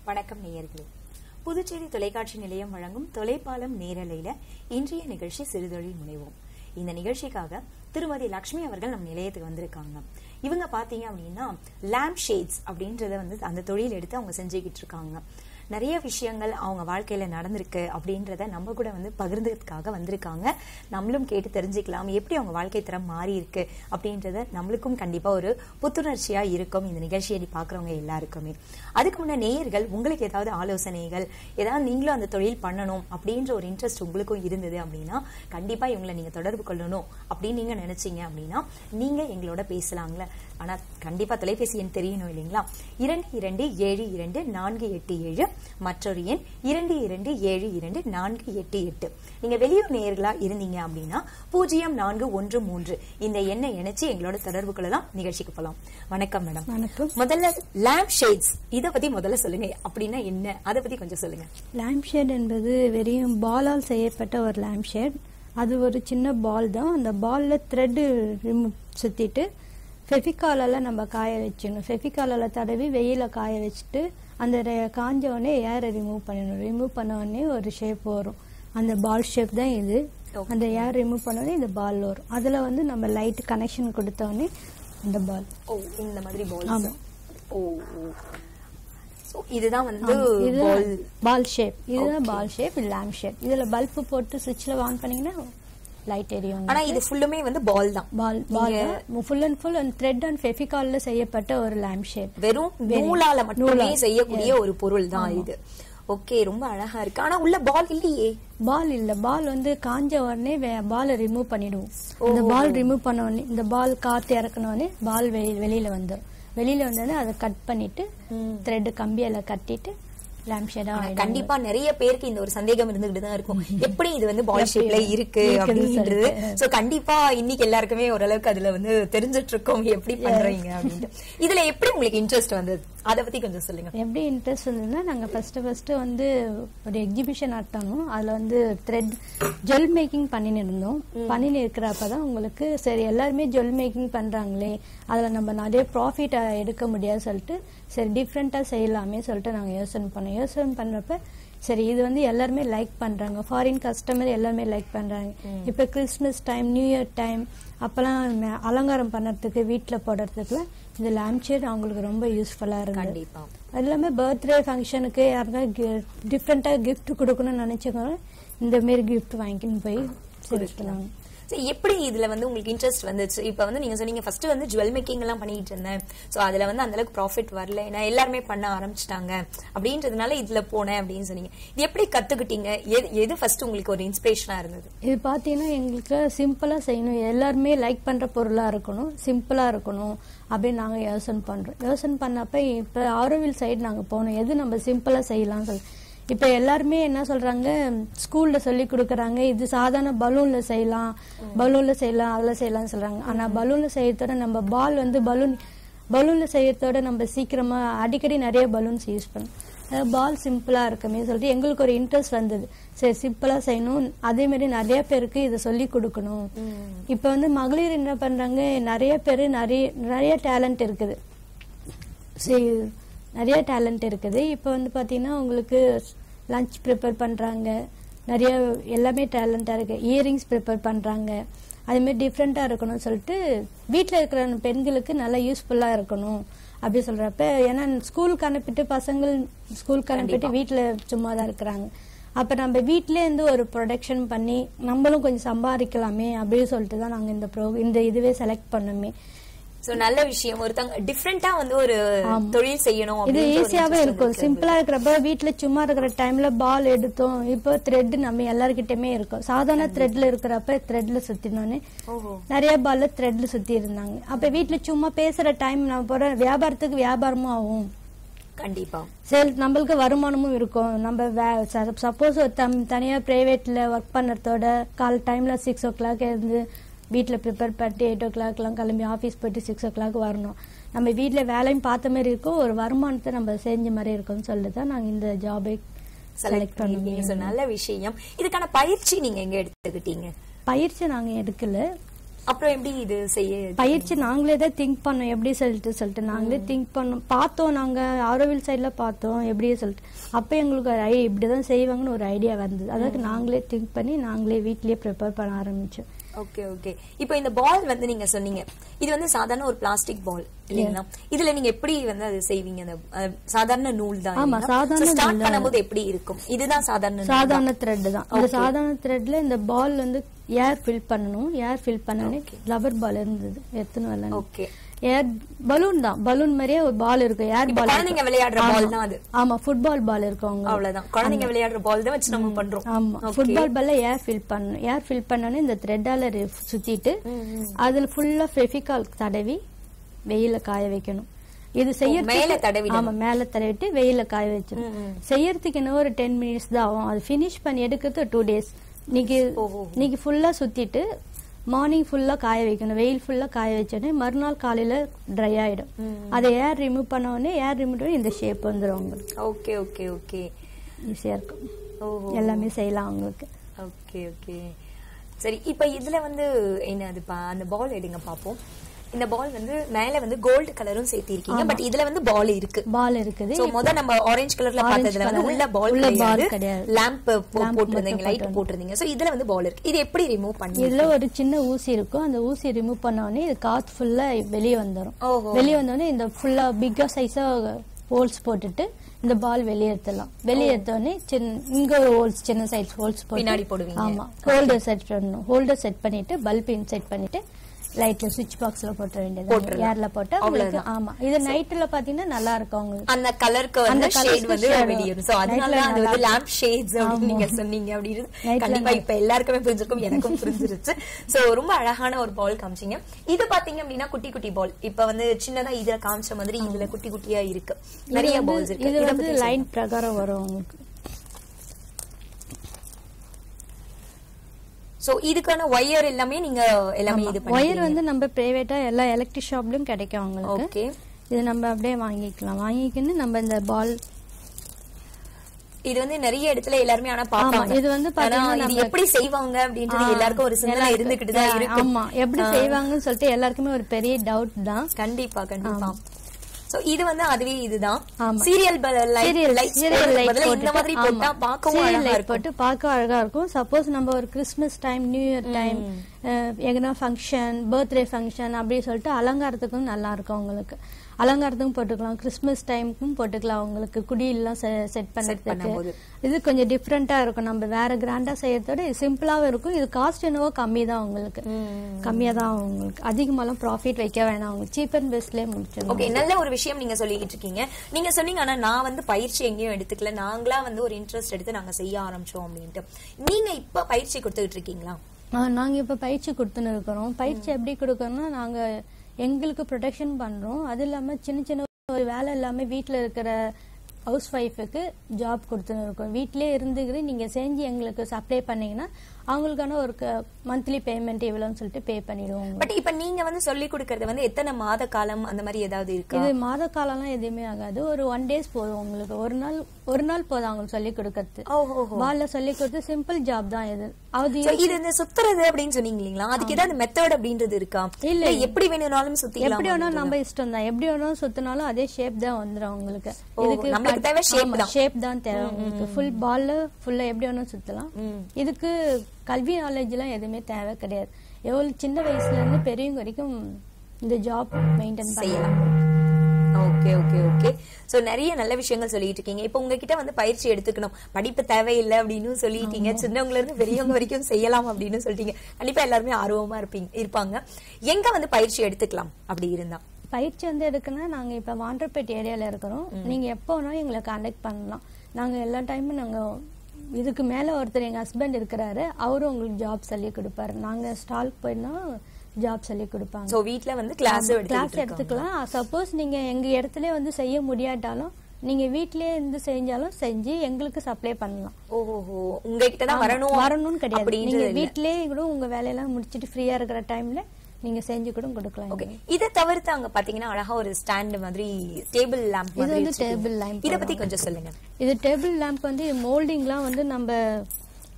வணக்கம் நேயர்களே புதுச்சேரி தொலைக்காட்சி நிலையம் வழங்கும் தொலைப்பாலம் நேரலையில இன்றைய நிகழ்ச்சி சிறுதொழில் முனைவோம் இந்த நிகழ்ச்சிக்காக திருமதி லக்ஷ்மி அவர்கள் நம் நிலையத்துக்கு வந்திருக்காங்க இவங்க பாத்தீங்க அப்படின்னா லேம்ப் ஷேட்ஸ் அப்படின்றத வந்து அந்த தொழில் எடுத்து அவங்க செஞ்சுக்கிட்டு இருக்காங்க நிறைய விஷயங்கள் அவங்க வாழ்க்கையில நடந்திருக்கு அப்படின்றத நம்ம கூட வந்து பகிர்ந்ததுக்காக வந்திருக்காங்க நம்மளும் கேட்டு தெரிஞ்சுக்கலாம் எப்படி அவங்க வாழ்க்கை தரம் மாறி இருக்கு அப்படின்றத நம்மளுக்கும் கண்டிப்பா ஒரு புத்துணர்ச்சியா இருக்கும் இந்த நிகழ்ச்சியை நீ பாக்குறவங்க எல்லாருக்குமே அதுக்கு முன்ன நேயர்கள் உங்களுக்கு ஏதாவது ஆலோசனைகள் ஏதாவது நீங்களும் அந்த தொழில் பண்ணணும் அப்படின்ற ஒரு இன்ட்ரெஸ்ட் உங்களுக்கும் இருந்தது அப்படின்னா கண்டிப்பா இவங்களை நீங்க தொடர்பு கொள்ளணும் அப்படின்னு நீங்க நினைச்சீங்க அப்படின்னா நீங்க எங்களோட பேசலாங்களே ஆனா கண்டிப்பா தொலைபேசி எண் தெரியணும் இல்லைங்களா இரண்டு இரண்டு ஏழு இரண்டு நான்கு எட்டு ஏழு மற்றொரு எண் இரண்டு இரண்டு ஏழு இரண்டு நான்கு எட்டு எட்டு நீங்க வெளியூர் நேயர்களா இருந்தீங்க அப்படின்னா பூஜ்ஜியம் நான்கு ஒன்று மூன்று இந்த எண்ணை இணைச்சு எங்களோட தொடர்பு கொள்ளலாம் நிகழ்ச்சிக்கு போலாம் வணக்கம் மேடம் வணக்கம். முதல்ல லேம்ப் ஷேட்ஸ் இத பத்தி முதல்ல சொல்லுங்க அப்படின்னா என்ன அதை பத்தி கொஞ்சம் சொல்லுங்க லேம்ப் ஷேட் என்பது வெறும் பாலால் செய்யப்பட்ட ஒரு லேம்ப் ஷேட் அது ஒரு சின்ன பால் தான் அந்த பாலில் த்ரெட்டு சுற்றிட்டு ஃபெஃபிகாலால் நம்ம காய வச்சிடணும் ஃபெஃபிகாலால் தடவி வெயில காய வச்சுட்டு அந்த ரெ- காஞ்ச உடனே ஏரை ரிமூவ் பண்ணணும் ரிமூவ் பண்ண உடனே ஒரு ஷேப் வரும் அந்த பால் ஷேப் தான் இது Okay. அந்த ஏர் ரிமூவ் பண்ண உடனே இந்த பால் வரும் அதில் வந்து நம்ம லைட் கனெக்ஷன் கொடுத்த உடனே அந்த பால் ஓ இந்த மாதிரி பால்ஸ் ஆமா. ஓ சோ இதுதான் வந்து இது பால் பால் ஷேப் இதுதான் Okay. Ball shape lamp shape இதுல பல்ப் போட்டு சுவிட்ச்ல ஆன் பண்ணீங்கன்னா லைட் எரியும் ஆனா இது ஃபுல்லுமே வந்து பால் தான் பால் பால் நீங்க full and full and thread and ஃபெஃபிகால்ல செய்யப்பட்ட ஒரு லேம்ப் ஷேப் வெறும் வெறும் நூலால மட்டுமே நூலால. செய்யக்கூடிய ஒரு பொருள் தான் இது ஓகே ரொம்ப அழகா இருக்கு ஆனா உள்ள பால் இல்லையே பால் இல்ல பால் வந்து காஞ்ச உடனே பாலை ரிமூவ் பண்ணிடுவோம் இந்த பால் ரிமூவ் பண்ண உடனே இந்த பால் காத்து இறக்குன உடனே பால் வெளியில வந்துடும் வெளியில வந்தோடனே அதை கட் பண்ணிட்டு த்ரெட் கம்பியில கட்டிட்டு லேம்ப் ஷேடா ஆனா கண்டிப்பா நிறைய பேருக்கு இந்த ஒரு சந்தேகம் இருந்துகிட்டு தான் இருக்கும் எப்படி இது வந்து பால் ஷேப்ல இருக்கு இருக்குது அப்படின்றது சொல்லிட்டு. சோ கண்டிப்பா இன்னைக்கு எல்லாருக்குமே ஓரளவுக்கு அதுல வந்து தெரிஞ்சிட்டு இருக்கோம் எப்படி பண்றீங்க அப்படின்ட்டு இதுல எப்படி உங்களுக்கு இன்ட்ரெஸ்ட் வந்தது அத பத்தி கொஞ்சம் சொல்லுங்க எப்படி இன்ட்ரெஸ்ட் வந்ததுன்னா நாங்கள் ஃபஸ்ட்டு ஃபஸ்ட்டு வந்து ஒரு எக்ஸிபிஷன் ஆட்டணும் அதில் வந்து த்ரெட் ஜுவல் மேக்கிங் பண்ணின்னு இருந்தோம் பண்ணின்னு இருக்கிறப்ப தான் உங்களுக்கு சரி எல்லாருமே ஜுவல் மேக்கிங் பண்ணுறாங்களே அதில் நம்ம நிறைய ப்ராஃபிட் எடுக்க முடியாது சொல்லிட்டு சரி டிஃப்ரெண்ட்டாக செய்யலாமே சொல்லிட்டு நாங்கள் யோசனை பண்ணோம் யோசனை பண்ணுறப்ப சரி இது வந்து எல்லாருமே லைக் பண்றாங்க ஃபாரின் கஸ்டமர் எல்லாருமே லைக் பண்றாங்க இப்போ Christmas time new year time அப்பெல்லாம் ம- அலங்காரம் பண்ணுறதுக்கு வீட்டில் போடுறதுக்குலாம் இந்த லேம்ப் ஷேட் அவங்களுக்கு ரொம்ப யூஸ்ஃபுல்லாக இருந்தது கண்டிப்பா அது இல்லாமல் பர்த்டே ஃபங்க்ஷனுக்கு யாருன்னா டிஃப்ரெண்ட்டாக gift கொடுக்கணும்னு நினச்சவங்க இந்த மாரி gift வாங்கிக்கின்னு போய் கொடுக்கலாம் சரி, எப்படி இதுல வந்து உங்களுக்கு இன்ட்ரெஸ்ட் வந்துச்சு இப்ப வந்து நீங்க சொன்னீங்க ஃபர்ஸ்ட் வந்து ஜுவல் மேக்கிங் எல்லாம் பண்ணிட்டு இருந்தேன் சோ அதுல வந்து அந்த அளவுக்கு ப்ராஃபிட் வரல ஏன்னா எல்லாருமே பண்ண ஆரம்பிச்சிட்டாங்க அப்படின்றதுனால இதுல போனேன் அப்படின்னு சொன்னீங்க இது எப்படி கத்துக்கிட்டீங்க எது எது ஃபர்ஸ்ட் உங்களுக்கு ஒரு இன்ஸ்பிரேஷனா இருந்தது இது பார்த்தீங்கன்னா எங்களுக்கு சிம்பிளாக செய்யணும் எல்லாருமே லைக் பண்ணுற பொருளாக இருக்கணும் சிம்பிளாக இருக்கணும் அப்படின்னு நாங்கள் யோசனை பண்ணுறோம் யோசனை பண்ணப்ப இப்போ ஆரோவில் சைடு நாங்கள் போனோம் எது நம்ம சிம்பிளாக செய்யலாம்னு சொல்லி இப்போ எல்லாருமே என்ன சொல்கிறாங்க ஸ்கூலில் சொல்லி கொடுக்குறாங்க இது சாதாரண பலூனில் செய்யலாம் பலூனில் செய்யலாம் அதில் செய்யலாம்னு சொல்கிறாங்க ஆனால் பலூனில் செய்யறதோட நம்ம பால் வந்து பலூன் பலூனில் செய்யறதோட நம்ம சீக்கிரமாக அடிக்கடி நிறைய பலூன்ஸ் யூஸ் பண்ணோம் பால் சிம்பிளாக இருக்குமே சொல்லிட்டு எங்களுக்கு ஒரு இன்ட்ரெஸ்ட் வந்தது சரி சிம்பிளாக செய்யணும் அதே மாதிரி நிறைய பேருக்கு இதை சொல்லி கொடுக்கணும் இப்போ வந்து மகளிர் என்ன பண்ணுறாங்க நிறைய பேர் நிறைய நிறைய டேலண்ட் இருக்குது சரி நிறைய டேலண்ட் இருக்குது இப்போ வந்து பார்த்தீங்கன்னா உங்களுக்கு லஞ்ச் ப்ரிப்பேர் பண்ணுறாங்க நிறைய எல்லாமே டேலண்டாக இருக்கு இயரிங்ஸ் ப்ரிப்பேர் பண்ணுறாங்க அதுமாரி டிஃப்ரெண்ட்டாக இருக்கணும்னு சொல்லிட்டு வீட்டில் இருக்கிற பெண்களுக்கு நல்லா யூஸ்ஃபுல்லாக இருக்கணும் அப்படி சொல்கிறப்ப ஏன்னா ஸ்கூலுக்கு அனுப்பிட்டு பசங்கள் ஸ்கூலுக்கு அனுப்பிட்டு வீட்டில் சும்மா தான் இருக்கிறாங்க அப்போ நம்ம வீட்டிலே இருந்து ஒரு ப்ரொடக்ஷன் பண்ணி நம்மளும் கொஞ்சம் சம்பாதிக்கலாமே அப்படின்னு சொல்லிட்டு தான் நாங்கள் இந்த ப்ரோ இந்த இதுவே செலக்ட் பண்ணோமே சோ நல்ல விஷயம் ஒருத்தங்க டிஃப்ரெண்டா வந்து ஒரு தொழில் செய்யணும் இது அப்படின்ற ஒரு ஈஸியாவே interest இருக்கும் உங்களுக்கு சிம்பிளா இருக்கிறப்ப வீட்ல சும்மா இருக்கிற டைம்ல பால் எடுத்தோம் இப்போ த்ரெட் நம்ம எல்லார்கிட்டயுமே இருக்கும் சாதாரண த்ரெட்ல இருக்கிறப்ப த்ரெட்ல சுத்தினோன்னே ஓஹோ நிறைய பால்ல த்ரெட்ல சுத்தி இருந்தாங்க அப்ப வீட்ல சும்மா பேசுற டைம் நம்ம போற வியாபாரத்துக்கு வியாபாரமும் ஆகும் கண்டிப்பா சேல் நம்மளுக்கு வருமானமும் இருக்கும் நம்ம சப்போஸ் தனியா பிரைவேட்ல ஒர்க் பண்ணுறதோட கால் டைம்ல சிக்ஸ் ஓ கிளாக் இருந்து வீட்டில் ப்ரிப்பேர் பண்ணிட்டு எயிட் ஓ கிளாக்லாம் கிளம்பி ஆஃபீஸ் போயிட்டு சிக்ஸ் ஓ கிளாக் வரணும் நம்ம வீட்டில் வேலையும் பார்த்த மாதிரி இருக்கும் ஒரு வருமானத்தை நம்ம செஞ்ச மாதிரி இருக்கும்னு சொல்லி தான் நாங்கள் இந்த ஜாபை செலக்ட் செலக்ட் பண்ணிருக்கீங்க பண்ணுவோம் So, நல்ல விஷயம் இதுக்கான பயிற்சி நீங்க எங்க எடுத்துக்கிட்டீங்க பயிற்சி நாங்கள் எடுக்கல அப்புறம் எப்படி இது செய்ய பயிற்சி நாங்களே தான் திங்க் பண்ணோம் எப்படி சொல்லிட்டு சொல்லிட்டு நாங்களே திங்க் பண்ணோம் பார்த்தோம் நாங்க ஆரோவில் சைடுல பார்த்தோம் எப்படி சொல்லிட்டு அப்ப எங்களுக்கு ஒரு ஐடியா இப்படிதான் செய்வாங்கன்னு ஒரு ஐடியா வந்தது அதுக்கு நாங்களே திங்க் பண்ணி நாங்களே வீட்லயே ப்ரிப்பேர் பண்ண ஆரம்பிச்சோம் ஓகே ஓகே இப்போ இந்த பால் வந்து நீங்க சொன்னீங்க இது வந்து சாதாரண ஒரு பிளாஸ்டிக் பால் இல்லைங்களா இதுல நீங்க எப்படி வந்து அது செய்வீங்க அந்த அஹ், சாதாரண நூல் தான் ஆமா, சாதாரண ஸ்டார்ட் நூல் பண்ணும்போது எப்படி இருக்கும் இதுதான் சாதாரண நூல் சாதாரண த்ரெட் தான் இந்த சாதாரண த்ரெட்ல இந்த பால் வந்து ஏர் ஃபில் பண்ணணும் ஏர் ஃபில் பண்ணனே ரப்பர் பால் இருந்தது எத்தனை வரல ஓகே ஏர் பலூன் தான் பலூன் மாதிரியே ஒரு பால் இருக்கும் ஏர் இப்ப பால் குழந்தைங்க விளையாடுற பால் தான் அது ஆமா ஃபுட்பால் பால் இருக்கும் அவங்க அவ்வளவுதான் குழந்தைங்க விளையாடுற பால் தான் வச்சு நம்ம பண்றோம் ஆமா ஃபுட்பால் பால்ல ஏர் ஃபில் பண்ணணும் ஏர் ஃபில் பண்ணனே இந்த த்ரெட்டால சுத்திட்டு அதுல ஃபுல்லா ஃபெவிகால் தடவி வெயில காய வைக்கணும் இது செய்யறதுக்கு மேல தடவிடணும். ஆமா மேல தடவிட்டு வெயில காய வச்சிடணும் செய்யறதுக்கு இன்னும் ஒரு டென் மினிட்ஸ் தான் ஆகும் அது ஃபினிஷ் பண்ணி எடுக்கிறது டூ டேஸ் இன்னைக்கு இன்னைக்கு ஃபுல்லா சுத்திட்டு மார்னிங் ஃபுல்லா காய வைக்கணும் வெயில் ஃபுல்லா காய வச்சோடனே மறுநாள் காலையில ட்ரை ஆயிடும் அதை ஏர் ரிமூவ் பண்ண உடனே ஏர் ரிமூவ் பண்ணி இந்த ஷேப் வந்துடும் உங்களுக்கு ஓகே ஓகே ஓகே ஈஸியா இருக்கும் ஓஹோ எல்லாமே செய்யலாம் உங்களுக்கு ஓகே ஓகே சரி இப்ப இதுல வந்து என்ன அது பா- அந்த பால் எடுங்க பாப்போம் இந்த பால் வந்து மேல வந்து கோல்டு கலரும் சேர்த்திருக்கீங்க பட் இதுல வந்து பால் இருக்கு பால் இருக்குது சோ முத நம்ம ஆரஞ்சு கலர்ல Orange பார்த்ததுல வந்து colour. உள்ள பால் உள்ள ball கிடையாது கிடையாது. லேம்ப் Lamp போட்டிருந்தீங்க மட்டும் லைட் போட்டிருந்தீங்க சோ இதுல வந்து பால் இருக்கு இது எப்படி ரிமூவ் பண்ணி இதுல ஒரு சின்ன ஊசி இருக்கும் அந்த ஊசி ரிமூவ் பண்ண உடனே இது காத்து ஃபுல்லா வெளியே வந்துரும் ஓஹோ. வெளியே வந்தோடனே இந்த ஃபுல்லா பிக்கா சைஸா ஹோல்ஸ் போட்டுட்டு இந்த பால் வெளியே எடுத்துடலாம் வெளியே எடுத்த உடனே சின்ன இங்க ஒரு ஹோல்ஸ் சின்ன சைஸ் ஹோல்ஸ் போட்டு பின்னாடி போடுவீங்க. ஆமா ஹோல்டர் செட் பண்ணணும் ஹோல்டர் செட் பண்ணிட்டு பல்ப் இன்செட் பண்ணிட்டு லைட்ல சுவிட்ச் பாக்ஸ்ல போட்ட வேண்டியது போட்டுறலாம். ஏர்ல போட்டா உங்களுக்கு ஆமா இது நைட்ல பாத்தீங்கன்னா நல்லா இருக்கும் உங்களுக்கு அந்த கலருக்கு வந்து அந்த colours ஷேட் வந்து shade வெளியேறும் சோ அதனால Nightல தான் அது வந்து நல்லா லேம்ப் ஷேட்ஸ் அப்படின்னு நீங்க சொன்னீங்க அப்படின்னு Nightல கண்டிப்பா இப்ப எல்லாருக்குமே புரிஞ்சிருக்கும் எனக்கும் புரிஞ்சிருச்சு சோ ரொம்ப அழகான ஒரு பால் காமிச்சீங்க இது பாத்தீங்க அப்படின்னா குட்டி குட்டி பால் இப்ப வந்து சின்னதா இதுல காமிச்ச மாதிரி இதுல குட்டி குட்டியா இருக்கு நிறைய இது பால்ஸ் வந்து- இருக்கு இது இத வந்து பத்தி லைன் பிரகாரம் வரும் உங்களுக்கு சோ இதுக்கான ஒயர் எல்லாமே நீங்க எல்லாமே இது ஒயர் பண்ணி வந்து நம்ம பிரைவேட்டா எல்லா எலக்ட்ரிக் ஷாப்லயும் கிடைக்கும் உங்களுக்கு ஓகே இது நம்ம அப்படியே வாங்கிக்கலாம் வாங்கிக்கின்னு நம்ம இந்த பால் இது வந்து நிறைய இடத்துல எல்லாருமே ஆனா பாப்பாங்க இது வந்து ஆனா பாத்தீங்கன்னா இது நம்ம- எப்படி செய்வாங்க அப்படின்றது எல்லாருக்கும் ஒரு சிந்தனை எல்லாருக்கும் இருந்துகிட்டு தான் இருக்கு ஆமா எப்படி செய்வாங்கன்னு சொல்லிட்டு எல்லாருக்குமே ஒரு பெரிய டவுட் தான் கண்டிப்பா கண்டிப்பா சோ இது வந்து அதுவே இதுதான் ஆமா. Serial serial light serial light இந்த மாதிரி போட்டா பார்க்கவும் அழகா லைட் இருக்கும் போட்டு பார்க்க அழகா இருக்கும் சப்போஸ் நம்ம ஒரு Christmas time new year time எங்கன்னா ஃபங்க்ஷன் பர்த்டே ஃபங்க்ஷன் அப்படி சொல்லிட்டு அலங்காரத்துக்கும் நல்லா இருக்கும் உங்களுக்கு அலங்காரத்துக்கும் போட்டுக்கலாம் கிறிஸ்மஸ் டைமுக்கும் போட்டுக்கலாம் உங்களுக்கு குடியெல்லாம் செட் பண்ணும்போது. பண்ணுறதுக்கு இது கொஞ்சம் டிஃப்ரெண்டா இருக்கும் நம்ம வேற கிராண்டா செய்யறதோட இது சிம்பிளாவும் இருக்கும் இது காஸ்ட் என்னவோ கம்மி தான் உங்களுக்கு கம்மியா தான் ஆகும் உங்களுக்கு அதிகமாலாம் ப்ராஃபிட் வைக்க வேணாம் உங்களுக்கு சீப் அண்ட் பெஸ்ட்லேயே முடிச்சிடலாம் ஓகே நல்ல ஒரு விஷயம் நீங்க சொல்லிக்கிட்டு இருக்கீங்க நீங்க சொன்னீங்க ஆனா நான் வந்து பயிற்சி எங்கேயும் எடுத்துக்கல நாங்களா வந்து ஒரு இன்ட்ரெஸ்ட் எடுத்து நாங்க செய்ய ஆரம்பிச்சோம் அப்படின்ட்டு நீங்க இப்ப பயிற்சி கொடுத்துக்கிட்டு இருக்கீங்களா ஆ, நாங்க இப்ப பயிற்சி கொடுத்துன்னு இருக்கிறோம் பயிற்சி எப்படி கொடுக்கறோம்னா நாங்க எங்களுக்கு ப்ரொடெக்ஷன் பண்றோம் அது இல்லாம சின்ன சின்ன ஒரு வேலை இல்லாம வீட்ல இருக்கிற ஹவுஸ் ஒய்ஃபுக்கு ஜாப் கொடுத்துன்னு இருக்கோம் வீட்டிலே இருந்துக்கிட்டு நீங்க செஞ்சு எங்களுக்கு சப்ளை பண்ணீங்கன்னா அவங்களுக்கான ஒரு மந்த்லி பேமெண்ட் இவ்வளோன்னு சொல்லிட்டு பே பண்ணிடுவோம் பட் இப்ப நீங்க வந்து சொல்லி கொடுக்கறது வந்து எத்தனை மாத காலம் அந்த மாதிரி ஏதாவது இருக்கா இது மாத காலம்லாம் எதுவுமே ஆகாது ஒரு ஒன் டேஸ் போதும் உங்களுக்கு ஒரு நாள் ஒரு நாள் போதும் அவங்களுக்கு சொல்லி கொடுக்கறது ஓஹோ பால்ல சொல்லி கொடுத்து சிம்பிள் ஜாப் தான் இது அது So, இது இந்த சுத்துறது அப்படின்னு சொன்னீங்க இல்லீங்களா அதுக்கு ஏதாவது மெத்தட் அப்படின்றது இருக்கா இல்ல. இல்ல எப்படி வேணும்னாலும் சுத்திக்கலாம் எப்படி வேணாலும் நம்ம இஷ்டம் தான் எப்படி வேணாலும் சுத்தினாலும் அதே ஷேப் தான் வந்துரும் உங்களுக்கு ஓ, நம்மளுக்கு தேவை shape தான். ஷேப் தான் தேவை உங்களுக்கு ஃபுல் பால்ல ஃபுல்லா எப்படி வேணாலும் சுத்தலாம் இதுக்கு கல்வி நாலேஜ் எல்லாம் எதுவுமே தேவை கிடையாது எவ்வளவு சின்ன வயசுல இருந்து பெரியவங்க வரைக்கும் இந்த ஜாப் மெயின்டைன் செய்யலாம் ஓகே ஓகே ஓகே சோ நிறைய நல்ல விஷயங்கள் சொல்லிட்டு இருக்கீங்க இப்போ உங்ககிட்ட வந்து பயிற்சி எடுத்துக்கணும் படிப்பு தேவையில்லை அப்படின்னு சொல்லிட்டீங்க சின்னவங்கல இருந்து பெரியவங்க வரைக்கும் செய்யலாம் அப்படின்னு சொல்லிட்டீங்க கண்டிப்பா எல்லாருமே ஆர்வமா இருப்பீங்க இருப்பாங்க எங்க வந்து பயிற்சி எடுத்துக்கலாம் அப்படி இருந்தா பயிற்சி வந்து எதுக்குன்னா நாங்க இப்ப வாண்டர்பேட் ஏரியால இருக்கிறோம் நீங்க எப்போ வேணாலும் எங்களை கான்டாக்ட் பண்ணலாம் நாங்க எல்லா டைமும் நாங்க இதுக்கு மேல ஒருத்தர் எங்க ஹஸ்பண்ட் இருக்கிறாரு அவரும் உங்களுக்கு ஜாப் சொல்லி கொடுப்பாரு நாங்க ஸ்டால்க்கு போயினா ஜாப் சொல்லி கொடுப்பாங்க சோ வீட்ல வந்து கிளாஸ் கிளாஸ் எடுத்துக்கலாம் சப்போஸ் நீங்க எங்க இடத்துல வந்து செய்ய முடியாட்டாலும் நீங்க வீட்லயே இருந்து செஞ்சாலும் செஞ்சு எங்களுக்கு சப்ளை பண்ணலாம் ஓஹோ உங்ககிட்ட தான் வரணும் வரணும்னு கிடையாது அப்படின்றது நீங்க இல்ல. வீட்லயே கூட உங்க வேலையெல்லாம் முடிச்சிட்டு ஃப்ரீயா இருக்கிற டைம்ல நீங்க செஞ்சு கூட கொடுக்கலாம் ஓகே இத தவிர்த்து அங்க பாத்தீங்கன்னா அழகா ஒரு ஸ்டாண்ட் மாதிரி டேபிள் லேம்ப் இது மாதிரி வந்து வச்சிருக்கீங்க. table lamp இத பத்தி கொஞ்சம் சொல்லுங்க இது டேபிள் லேம்ப் வந்து மோல்டிங்லாம் வந்து நம்ம